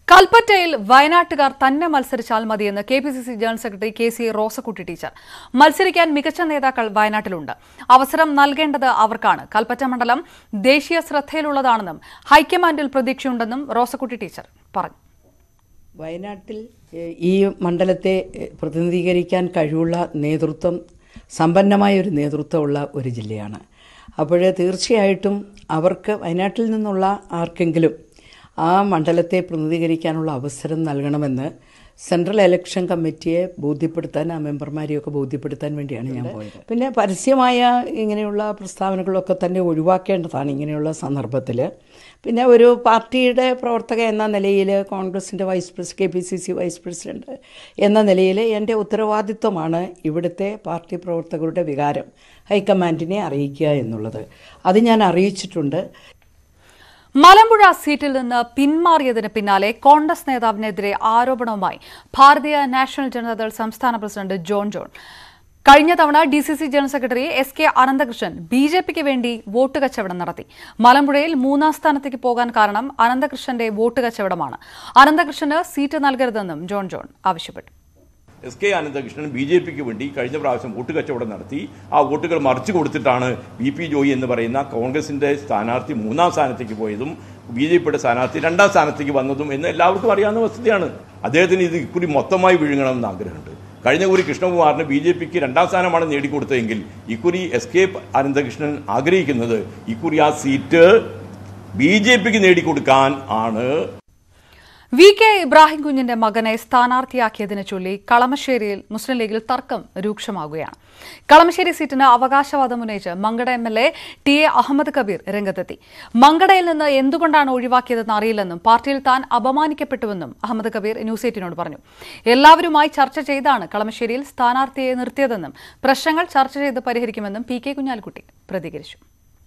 കൽപ്പറ്റയിൽ വയനാട്ടുകാർ തന്നെ മത്സരിച്ചാൽ മതിയെന്ന് K P C C general secretary K C Rosakutty teacher മത്സരിക്കാൻ മികച്ച നേതാക്കൾ വയനാട്ടിലുണ്ട് അവസരം നൽകേണ്ടത് അവർക്കാണ് കൽപ്പറ്റ മണ്ഡലം ദേശീയ ശ്രദ്ധയിലുള്ളതാണെന്നും ഹൈക്കമാൻഡിൽ പ്രതീക്ഷയുണ്ടെന്നും റോസക്കുട്ടി ടീച്ചർ പറഞ്ഞു വയനാട്ടിൽ ഏഹ്, ഈ മണ്ഡലത്തെ ഏഹ്, പ്രതിനിധീകരിക്കാൻ കഴിവുള്ള നേതൃത്വം സമ്പന്നമായ ഒരു നേതൃത്വമുള്ള ഒരു ജില്ലയാണ് അപ്പോൾ തീർച്ചയായിട്ടും അവർക്ക് വയനാട്ടിൽ നിന്നുള്ള ആർക്കെങ്കിലും ആ മണ്ഡലത്തെ പ്രതിനിധീകരിക്കാനുള്ള അവസരം നൽകണമെന്ന് സെൻട്രൽ ഇലക്ഷൻ കമ്മിറ്റിയെ ബോധ്യപ്പെടുത്താൻ ആ മെമ്പർമാരെയൊക്കെ ബോധ്യപ്പെടുത്താൻ വേണ്ടിയാണ് ഞാൻ പോയത് പിന്നെ പരസ്യമായ ഇങ്ങനെയുള്ള പ്രസ്താവനകളൊക്കെ തന്നെ ഒഴിവാക്കേണ്ടതാണ് ഇങ്ങനെയുള്ള സന്ദർഭത്തിൽ പിന്നെ ഒരു പാർട്ടിയുടെ പ്രവർത്തക എന്ന നിലയിൽ കോൺഗ്രസിൻ്റെ വൈസ് പ്രസ് K P C C vice president എന്ന നിലയിൽ എൻ്റെ ഉത്തരവാദിത്വമാണ് ഇവിടുത്തെ പാർട്ടി പ്രവർത്തകരുടെ വികാരം ഹൈക്കമാൻഡിനെ അറിയിക്കുക എന്നുള്ളത് അത് ഞാൻ അറിയിച്ചിട്ടുണ്ട് മലമ്പുഴ സീറ്റിൽ നിന്ന് പിന്മാറിയതിന് പിന്നാലെ കോൺഗ്രസ് നേതാവിനെതിരെ ആരോപണവുമായി ഭാരതീയ നാഷണൽ ജനതാദൾ സംസ്ഥാന പ്രസിഡന്റ് ജോൺ ജോൺ കഴിഞ്ഞ തവണ D C C general secretary S K Ananthakrishnan B J പിക്ക് വേണ്ടി വോട്ട് കച്ചവടം നടത്തി മലമ്പുഴയിൽ മൂന്നാം സ്ഥാനത്തേക്ക് പോകാൻ കാരണം അനന്തകൃഷ്ണന്റെ വോട്ട് കച്ചവടമാണ് അനന്തകൃഷ്ണന് സീറ്റ് നൽകരുതെന്നും ജോൺ ജോൺ ആവശ്യപ്പെട്ടു S K Ananthakrishnan B J പിക്ക് വേണ്ടി കഴിഞ്ഞ പ്രാവശ്യം വോട്ട് കച്ചവടം നടത്തി ആ വോട്ടുകൾ മറിച്ചു കൊടുത്തിട്ടാണ് വി പി ജോയി എന്ന് പറയുന്ന കോൺഗ്രസിന്റെ സ്ഥാനാർത്ഥി മൂന്നാം സ്ഥാനത്തേക്ക് പോയതും ബി ജെ പിയുടെ സ്ഥാനാർത്ഥി രണ്ടാം സ്ഥാനത്തേക്ക് വന്നതും എന്ന് എല്ലാവർക്കും അറിയാവുന്ന വസ്തുതയാണ് അദ്ദേഹത്തിന് ഇത് ഇക്കുറി മൊത്തമായി വിഴുങ്ങണമെന്ന് ആഗ്രഹമുണ്ട് കഴിഞ്ഞ കുറി കൃഷ്ണകുമാറിന് ബി ജെ പിക്ക് രണ്ടാം സ്ഥാനമാണ് നേടിക്കൊടുത്തതെങ്കിൽ ഇക്കുറി എസ് കെ അനന്തകൃഷ്ണൻ ആഗ്രഹിക്കുന്നത് ഇക്കുറി ആ സീറ്റ് ബി ജെ പിക്ക് നേടിക്കൊടുക്കാൻ ആണ് വി കെ ഇബ്രാഹിം കുഞ്ഞിന്റെ മകനെ സ്ഥാനാർത്ഥിയാക്കിയതിനെ ചൊല്ലി കളമശ്ശേരിയിൽ മുസ്ലിം ലീഗിൽ തർക്കം രൂക്ഷമാകുകയാണ് കളമശ്ശേരി സീറ്റിന് അവകാശവാദം ഉന്നയിച്ച് മങ്കട M L A T A Ahammed Kabeer രംഗത്തെത്തി മങ്കടയിൽ നിന്ന് എന്തുകൊണ്ടാണ് ഒഴിവാക്കിയതെന്ന് അറിയില്ലെന്നും പാർട്ടിയിൽ താൻ അപമാനിക്കപ്പെട്ടുവെന്നും അഹമ്മദ് കബീർ ന്യൂസ് എയ്റ്റിനോട് പറഞ്ഞു എല്ലാവരുമായി ചർച്ച ചെയ്താണ് കളമശ്ശേരിയിൽ സ്ഥാനാർത്ഥിയെ നിർത്തിയതെന്നും പ്രശ്നങ്ങൾ ചർച്ച ചെയ്ത് പരിഹരിക്കുമെന്നും പി കെ കുഞ്ഞാലിക്കുട്ടി പ്രതികരിച്ചു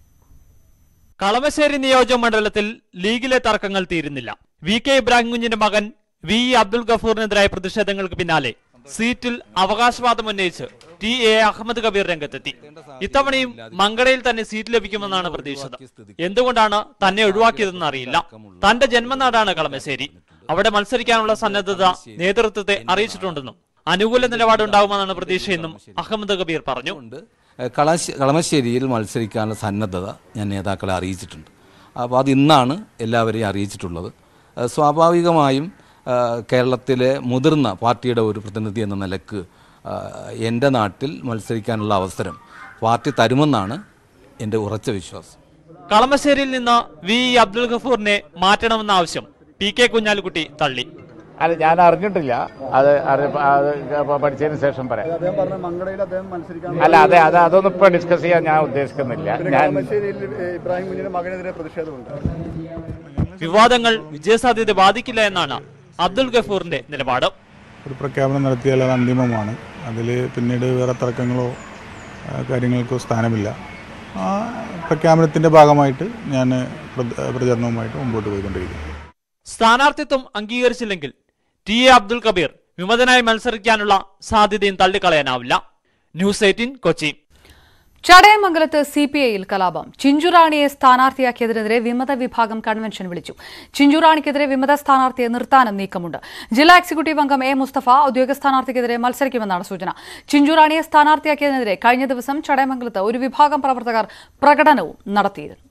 കളമശ്ശേരി നിയോജക മണ്ഡലത്തിൽ ലീഗിലെ തർക്കങ്ങൾ തീരുന്നില്ല വി കെ ഇബ്രാഹിം കുഞ്ഞിന്റെ മകൻ വി ഇ അബ്ദുൽ ഗഫൂറിനെതിരായ പ്രതിഷേധങ്ങൾക്ക് പിന്നാലെ സീറ്റിൽ അവകാശവാദം ഉന്നയിച്ച് ടി എ അഹമ്മദ് കബീർ രംഗത്തെത്തി ഇത്തവണയും മങ്കടയിൽ തന്നെ സീറ്റ് ലഭിക്കുമെന്നാണ് പ്രതീക്ഷിച്ചത് എന്തുകൊണ്ടാണ് തന്നെ ഒഴിവാക്കിയതെന്ന് അറിയില്ല തന്റെ ജന്മനാടാണ് കളമശ്ശേരി അവിടെ മത്സരിക്കാനുള്ള സന്നദ്ധത നേതൃത്വത്തെ അറിയിച്ചിട്ടുണ്ടെന്നും അനുകൂല നിലപാടുണ്ടാകുമെന്നാണ് പ്രതീക്ഷയെന്നും അഹമ്മദ് കബീർ പറഞ്ഞു കളശ കളമശ്ശേരിയിൽ മത്സരിക്കാനുള്ള സന്നദ്ധത ഞാൻ നേതാക്കളെ അറിയിച്ചിട്ടുണ്ട് അപ്പോൾ അത് ഇന്നാണ് എല്ലാവരെയും അറിയിച്ചിട്ടുള്ളത് ആ, സ്വാഭാവികമായും ആ, കേരളത്തിലെ മുതിർന്ന പാർട്ടിയുടെ ഒരു പ്രതിനിധി എന്ന നിലക്ക് ആ, എൻ്റെ നാട്ടിൽ മത്സരിക്കാനുള്ള അവസരം പാർട്ടി തരുമെന്നാണ് എൻ്റെ ഉറച്ച വിശ്വാസം കളമശ്ശേരിയിൽ നിന്ന് വി ഇ അബ്ദുൽ ഗഫൂറിനെ മാറ്റണമെന്ന ആവശ്യം പി കെ കുഞ്ഞാലിക്കുട്ടി തള്ളി അല്ല ഞാൻ അറിഞ്ഞിട്ടില്ല അത് അറി- അത് പഠിച്ചതിന് ശേഷം പറയാം അദ്ദേഹം പറഞ്ഞ മങ്കടയിൽ അദ്ദേഹം മത്സരിക്കാൻ അല്ല അതെ അത് അതൊന്നും ഇപ്പൊ ഡിസ്കസ് ചെയ്യാൻ ഞാൻ ഉദ്ദേശിക്കുന്നില്ല പിന്നെ ഞാൻ കളമശ്ശേരിയിൽ ഇബ്രാഹിം കുഞ്ഞിന്റെ മകനെതിരെ പ്രതിഷേധമുണ്ട് വിവാദങ്ങൾ വിജയസാധ്യത ബാധിക്കില്ല എന്നാണ് അബ്ദുൽ ഗഫൂറിന്റെ നിലപാട് ഒരു പ്രഖ്യാപനം നടത്തിയാൽ അത് അന്തിമമാണ് അതിൽ പിന്നീട് വേറെ തർക്കങ്ങളോ ആ, കാര്യങ്ങൾക്കോ സ്ഥാനമില്ല ആ പ്രഖ്യാപനത്തിൻ്റെ ഭാഗമായിട്ട് ഞാൻ പ്ര- പ്രചരണവുമായിട്ട് മുമ്പോട്ട് പോയിക്കൊണ്ടിരിക്കുന്നു സ്ഥാനാർത്ഥിത്വം അംഗീകരിച്ചില്ലെങ്കിൽ ടി എ അബ്ദുൽ കബീർ വിമതനായി മത്സരിക്കാനുള്ള സാധ്യതയും തള്ളിക്കളയാനാവില്ല ന്യൂസ് എയ്റ്റീൻ കൊച്ചി ചടയമംഗലത്ത് സി പി ഐയിൽ കലാപം ചിഞ്ചുറാണിയെ സ്ഥാനാർത്ഥിയാക്കിയതിനെതിരെ വിമത വിഭാഗം കൺവെൻഷൻ വിളിച്ചു ചിഞ്ചുറാണിക്കെതിരെ വിമത സ്ഥാനാർത്ഥിയെ നിർത്താനും നീക്കമുണ്ട് ജില്ലാ എക്സിക്യൂട്ടീവ് അംഗം എ മുസ്തഫ ഔദ്യോഗിക സ്ഥാനാർത്ഥിക്കെതിരെ മത്സരിക്കുമെന്നാണ് സൂചന ചിഞ്ചുറാണിയെ സ്ഥാനാർത്ഥിയാക്കിയതിനെതിരെ കഴിഞ്ഞ ദിവസം ചടയമംഗലത്ത് ഒരു വിഭാഗം പ്രവർത്തകർ പ്രകടനവും നടത്തിയിരുന്നു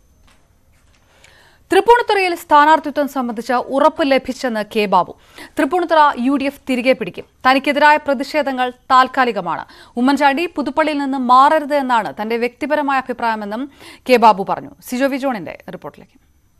തൃപ്പൂണിത്തുറയിൽ സ്ഥാനാർത്ഥിത്വം സംബന്ധിച്ച ഉറപ്പ് ലഭിച്ചെന്ന് K Babu Thrippunithura U D F തിരികെ പിടിക്കും തനിക്കെതിരായ പ്രതിഷേധങ്ങൾ താൽക്കാലികമാണ് ഉമ്മൻചാണ്ടി പുതുപ്പള്ളിയിൽ നിന്ന് മാറരുത് എന്നാണ് തന്റെ വ്യക്തിപരമായ അഭിപ്രായമെന്നും കെ ബാബു പറഞ്ഞു സിജോ വി ജോണിന്റെ റിപ്പോർട്ടിലേക്ക്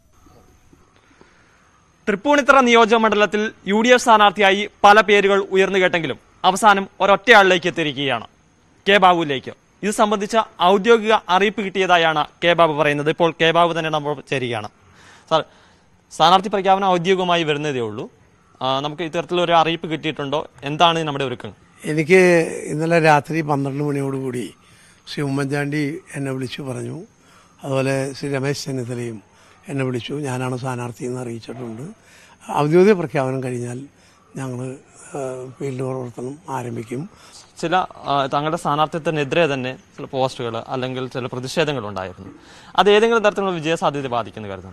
തൃപ്പൂണിത്തറ നിയോജക മണ്ഡലത്തിൽ യു ഡി എഫ് സ്ഥാനാർത്ഥിയായി പല പേരുകൾ ഉയർന്നു കേട്ടെങ്കിലും അവസാനം ഒരൊറ്റയാളിലേക്ക് എത്തിയിരിക്കുകയാണ് കെ ബാബുവിലേക്ക് ഇത് സംബന്ധിച്ച ഔദ്യോഗിക അറിയിപ്പ് കിട്ടിയതായാണ് കെ ബാബു പറയുന്നത് ഇപ്പോൾ കെ ബാബു തന്നെ നമ്മൾ ചേരുകയാണ് സാർ സ്ഥാനാർത്ഥി പ്രഖ്യാപനം ഔദ്യോഗികമായി വരുന്നതേ ഉള്ളൂ ആ, നമുക്ക് ഇത്തരത്തിലൊരു അറിയിപ്പ് കിട്ടിയിട്ടുണ്ടോ എന്താണ് നമ്മുടെ ഒരുക്കങ്ങൾ എനിക്ക് ഇന്നലെ രാത്രി പന്ത്രണ്ട് മണിയോടുകൂടി ശ്രീ ഉമ്മൻചാണ്ടി എന്നെ വിളിച്ചു പറഞ്ഞു അതുപോലെ ശ്രീ രമേശ് ചെന്നിത്തലയും എന്നെ വിളിച്ചു ഞാനാണ് സ്ഥാനാർത്ഥി എന്ന് അറിയിച്ചിട്ടുണ്ട് ഔദ്യോഗിക പ്രഖ്യാപനം കഴിഞ്ഞാൽ ഞങ്ങൾ ഫീൽഡ് പ്രവർത്തനം ആരംഭിക്കും ചില ആ, തങ്ങളുടെ സ്ഥാനാർത്ഥിത്വത്തിനെതിരെ തന്നെ ചില പോസ്റ്റുകൾ അല്ലെങ്കിൽ ചില പ്രതിഷേധങ്ങൾ ഉണ്ടായിരുന്നു അത് ഏതെങ്കിലും തരത്തിലുള്ള വിജയസാധ്യത ബാധിക്കുന്നു കരുതുന്നുണ്ടോ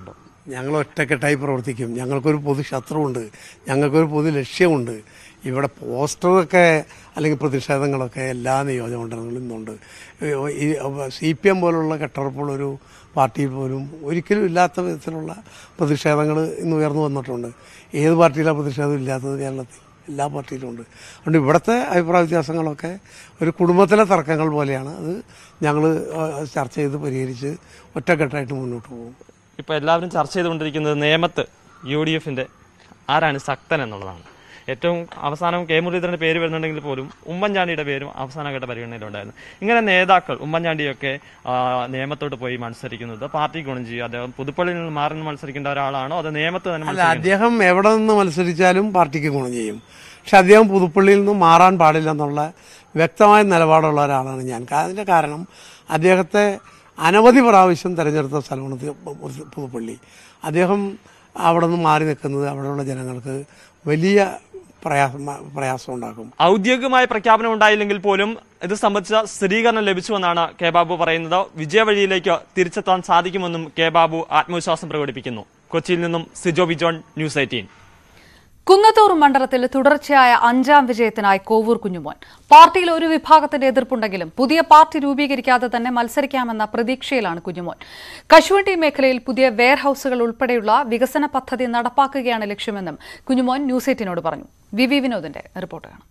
ഞങ്ങൾ ഒറ്റക്കെട്ടായി പ്രവർത്തിക്കും ഞങ്ങൾക്കൊരു പൊതു ശത്രുവുണ്ട് ഞങ്ങൾക്കൊരു പൊതു ലക്ഷ്യമുണ്ട് ഇവിടെ പോസ്റ്ററൊക്കെ അല്ലെങ്കിൽ പ്രതിഷേധങ്ങളൊക്കെ എല്ലാ നിയോജകമണ്ഡലങ്ങളിലും ഇന്നുണ്ട് ഈ സി പി എം പോലുള്ള കെട്ടുറപ്പുള്ളൊരു പാർട്ടിയിൽ പോലും ഒരിക്കലും ഇല്ലാത്ത വിധത്തിലുള്ള പ്രതിഷേധങ്ങൾ ഇന്ന് ഉയർന്നു വന്നിട്ടുണ്ട് ഏത് പാർട്ടിയിലാണ് പ്രതിഷേധം ഇല്ലാത്തത് കേരളത്തിൽ എല്ലാ പാർട്ടിയിലും ഉണ്ട് അതുകൊണ്ട് ഇവിടുത്തെ അഭിപ്രായ വ്യത്യാസങ്ങളൊക്കെ ഒരു കുടുംബത്തിലെ തർക്കങ്ങൾ പോലെയാണ് അത് ഞങ്ങൾ ചർച്ച ചെയ്ത് പരിഹരിച്ച് ഒറ്റക്കെട്ടായിട്ട് മുന്നോട്ട് പോകും ഇപ്പോൾ എല്ലാവരും ചർച്ച ചെയ്തുകൊണ്ടിരിക്കുന്നത് നേമത്ത് യു ഡി എഫിൻ്റെ ആരാണ് ശക്തൻ എന്നുള്ളതാണ് ഏറ്റവും അവസാനം കെ മുരളീധരൻ്റെ പേര് വരുന്നുണ്ടെങ്കിൽ പോലും ഉമ്മൻചാണ്ടിയുടെ പേരും അവസാനഘട്ട പരിഗണനയിലുണ്ടായിരുന്നു ഇങ്ങനെ നേതാക്കൾ ഉമ്മൻചാണ്ടിയൊക്കെ ആ, നേമത്തോട്ട് പോയി മത്സരിക്കുന്നത് പാർട്ടി ഗുണം ചെയ്യും അദ്ദേഹം പുതുപ്പള്ളിയിൽ നിന്ന് മാറി നിന്ന് മത്സരിക്കേണ്ട ഒരാളാണോ അത് നേമത്ത് തന്നെ അല്ല മത്സരിക്കണം അദ്ദേഹം എവിടെ നിന്ന് മത്സരിച്ചാലും പാർട്ടിക്ക് ഗുണം ചെയ്യും പക്ഷെ അദ്ദേഹം പുതുപ്പള്ളിയിൽ നിന്ന് മാറാൻ പാടില്ല എന്നുള്ള വ്യക്തമായ നിലപാടുള്ള ഒരാളാണ് ഞാൻ കാ- അതിൻ്റെ കാരണം അദ്ദേഹത്തെ അനവധി പ്രാവശ്യം തിരഞ്ഞെടുത്ത സ്ഥലമാണ് ഇത് പു- പുതുപ്പള്ളി അദ്ദേഹം അവിടെ നിന്ന് മാറി നിൽക്കുന്നത് അവിടെയുള്ള ജനങ്ങൾക്ക് വലിയ പ്രയാസം പ്രയാസം ഉണ്ടാക്കും ഔദ്യോഗികമായ പ്രഖ്യാപനം ഉണ്ടായില്ലെങ്കിൽ പോലും ഇത് സംബന്ധിച്ച സ്ഥിരീകരണം ലഭിച്ചുവെന്നാണ് കെ ബാബു പറയുന്നത് വിജയവഴിയിലേക്ക് തിരിച്ചെത്താൻ സാധിക്കുമെന്നും കെ ബാബു ആത്മവിശ്വാസം പ്രകടിപ്പിക്കുന്നു കൊച്ചിയിൽ നിന്നും സിജോ ബിജോൺ ന്യൂസ് എയ്റ്റീൻ കുന്നത്തൂർ മണ്ഡലത്തിൽ തുടർച്ചയായ അഞ്ചാം വിജയത്തിനായി കോവൂർ കുഞ്ഞുമോൻ പാർട്ടിയിൽ ഒരു വിഭാഗത്തിന്റെ എതിർപ്പുണ്ടെങ്കിലും പുതിയ പാർട്ടി രൂപീകരിക്കാതെ തന്നെ മത്സരിക്കാമെന്ന പ്രതീക്ഷയിലാണ് കുഞ്ഞുമോൻ കശുവണ്ടി മേഖലയിൽ പുതിയ വെയർഹൌസുകൾ ഉൾപ്പെടെയുള്ള വികസന പദ്ധതി നടപ്പാക്കുകയാണ് ലക്ഷ്യമെന്നും കുഞ്ഞുമോൻ ന്യൂസ് എയ്റ്റിനോട് പറഞ്ഞു വി വി വിനോദിന്റെ റിപ്പോർട്ട് കാണാം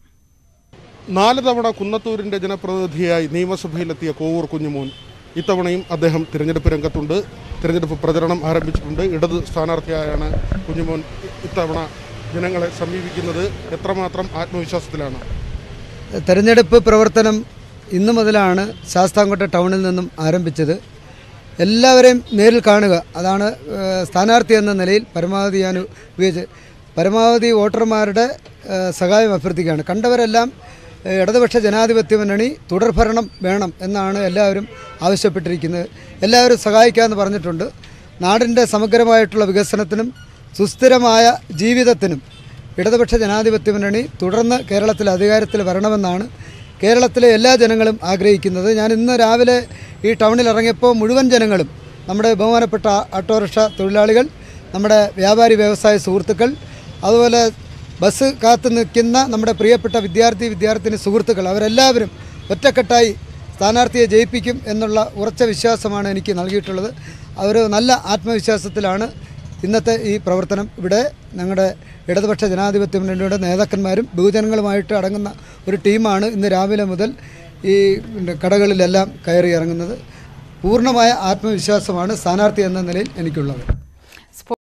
നാല് തവണ കുന്നത്തൂരിന്റെ ജനപ്രതിനിധിയായി നിയമസഭയിലെത്തിയ കോവൂർ കുഞ്ഞുമോൻ ഇത്തവണയും അദ്ദേഹം തിരഞ്ഞെടുപ്പ് രംഗത്തുണ്ട് തിരഞ്ഞെടുപ്പ് പ്രചരണം ആരംഭിച്ചിട്ടുണ്ട് ഇടത് സ്ഥാനാർത്ഥിയായാണ് കുഞ്ഞുമോൻ ഇത്തവണ ജനങ്ങളെ സമീപിക്കുന്നത് എത്രമാത്രം ആത്മവിശ്വാസത്തിലാണ് തെരഞ്ഞെടുപ്പ് പ്രവർത്തനം ഇന്നു മുതലാണ് ശാസ്താംകോട്ട ടൗണിൽ നിന്നും ആരംഭിച്ചത് എല്ലാവരെയും നേരിൽ കാണുക അതാണ് ഏഹ്, സ്ഥാനാർത്ഥി എന്ന നിലയിൽ പരമാവധി ഞാൻ ഉപയോഗിച്ച് പരമാവധി വോട്ടർമാരുടെ ഏഹ്, സഹായം അഭ്യർത്ഥിക്കുകയാണ് കണ്ടവരെല്ലാം ഏഹ്, ഇടതുപക്ഷ ജനാധിപത്യ മുന്നണി തുടർഭരണം വേണം എന്നാണ് എല്ലാവരും ആവശ്യപ്പെട്ടിരിക്കുന്നത് എല്ലാവരും സഹായിക്കാമെന്ന് പറഞ്ഞിട്ടുണ്ട് നാടിൻ്റെ സമഗ്രമായിട്ടുള്ള വികസനത്തിനും സുസ്ഥിരമായ ജീവിതത്തിനും ഇടതുപക്ഷ ജനാധിപത്യ മുന്നണി തുടർന്ന് കേരളത്തിൽ അധികാരത്തിൽ വരണമെന്നാണ് കേരളത്തിലെ എല്ലാ ജനങ്ങളും ആഗ്രഹിക്കുന്നത് ഞാൻ ഇന്ന് രാവിലെ ഈ ടൗണിൽ ഇറങ്ങിയപ്പോൾ മുഴുവൻ ജനങ്ങളും നമ്മുടെ ബഹുമാനപ്പെട്ട ഓട്ടോറിക്ഷ തൊഴിലാളികൾ നമ്മുടെ വ്യാപാരി വ്യവസായ സുഹൃത്തുക്കൾ അതുപോലെ ബസ് കാത്തു നിൽക്കുന്ന നമ്മുടെ പ്രിയപ്പെട്ട വിദ്യാർത്ഥി വിദ്യാർത്ഥിനി സുഹൃത്തുക്കൾ അവരെല്ലാവരും ഒറ്റക്കെട്ടായി സ്ഥാനാർത്ഥിയെ ജയിപ്പിക്കും എന്നുള്ള ഉറച്ച വിശ്വാസമാണ് എനിക്ക് നൽകിയിട്ടുള്ളത് അവർ നല്ല ആത്മവിശ്വാസത്തിലാണ് ഇന്നത്തെ ഈ പ്രവർത്തനം ഇവിടെ ഞങ്ങളുടെ ഇടതുപക്ഷ ജനാധിപത്യ മുന്നണിയുടെ നേതാക്കന്മാരും ബഹുജനങ്ങളുമായിട്ട് അടങ്ങുന്ന ഒരു ടീമാണ് ഇന്ന് രാവിലെ മുതൽ ഈ പിന്നെ കടകളിലെല്ലാം കയറി ഇറങ്ങുന്നത് പൂർണ്ണമായ ആത്മവിശ്വാസമാണ് സ്ഥാനാർത്ഥി എന്ന നിലയിൽ എനിക്കുള്ളത്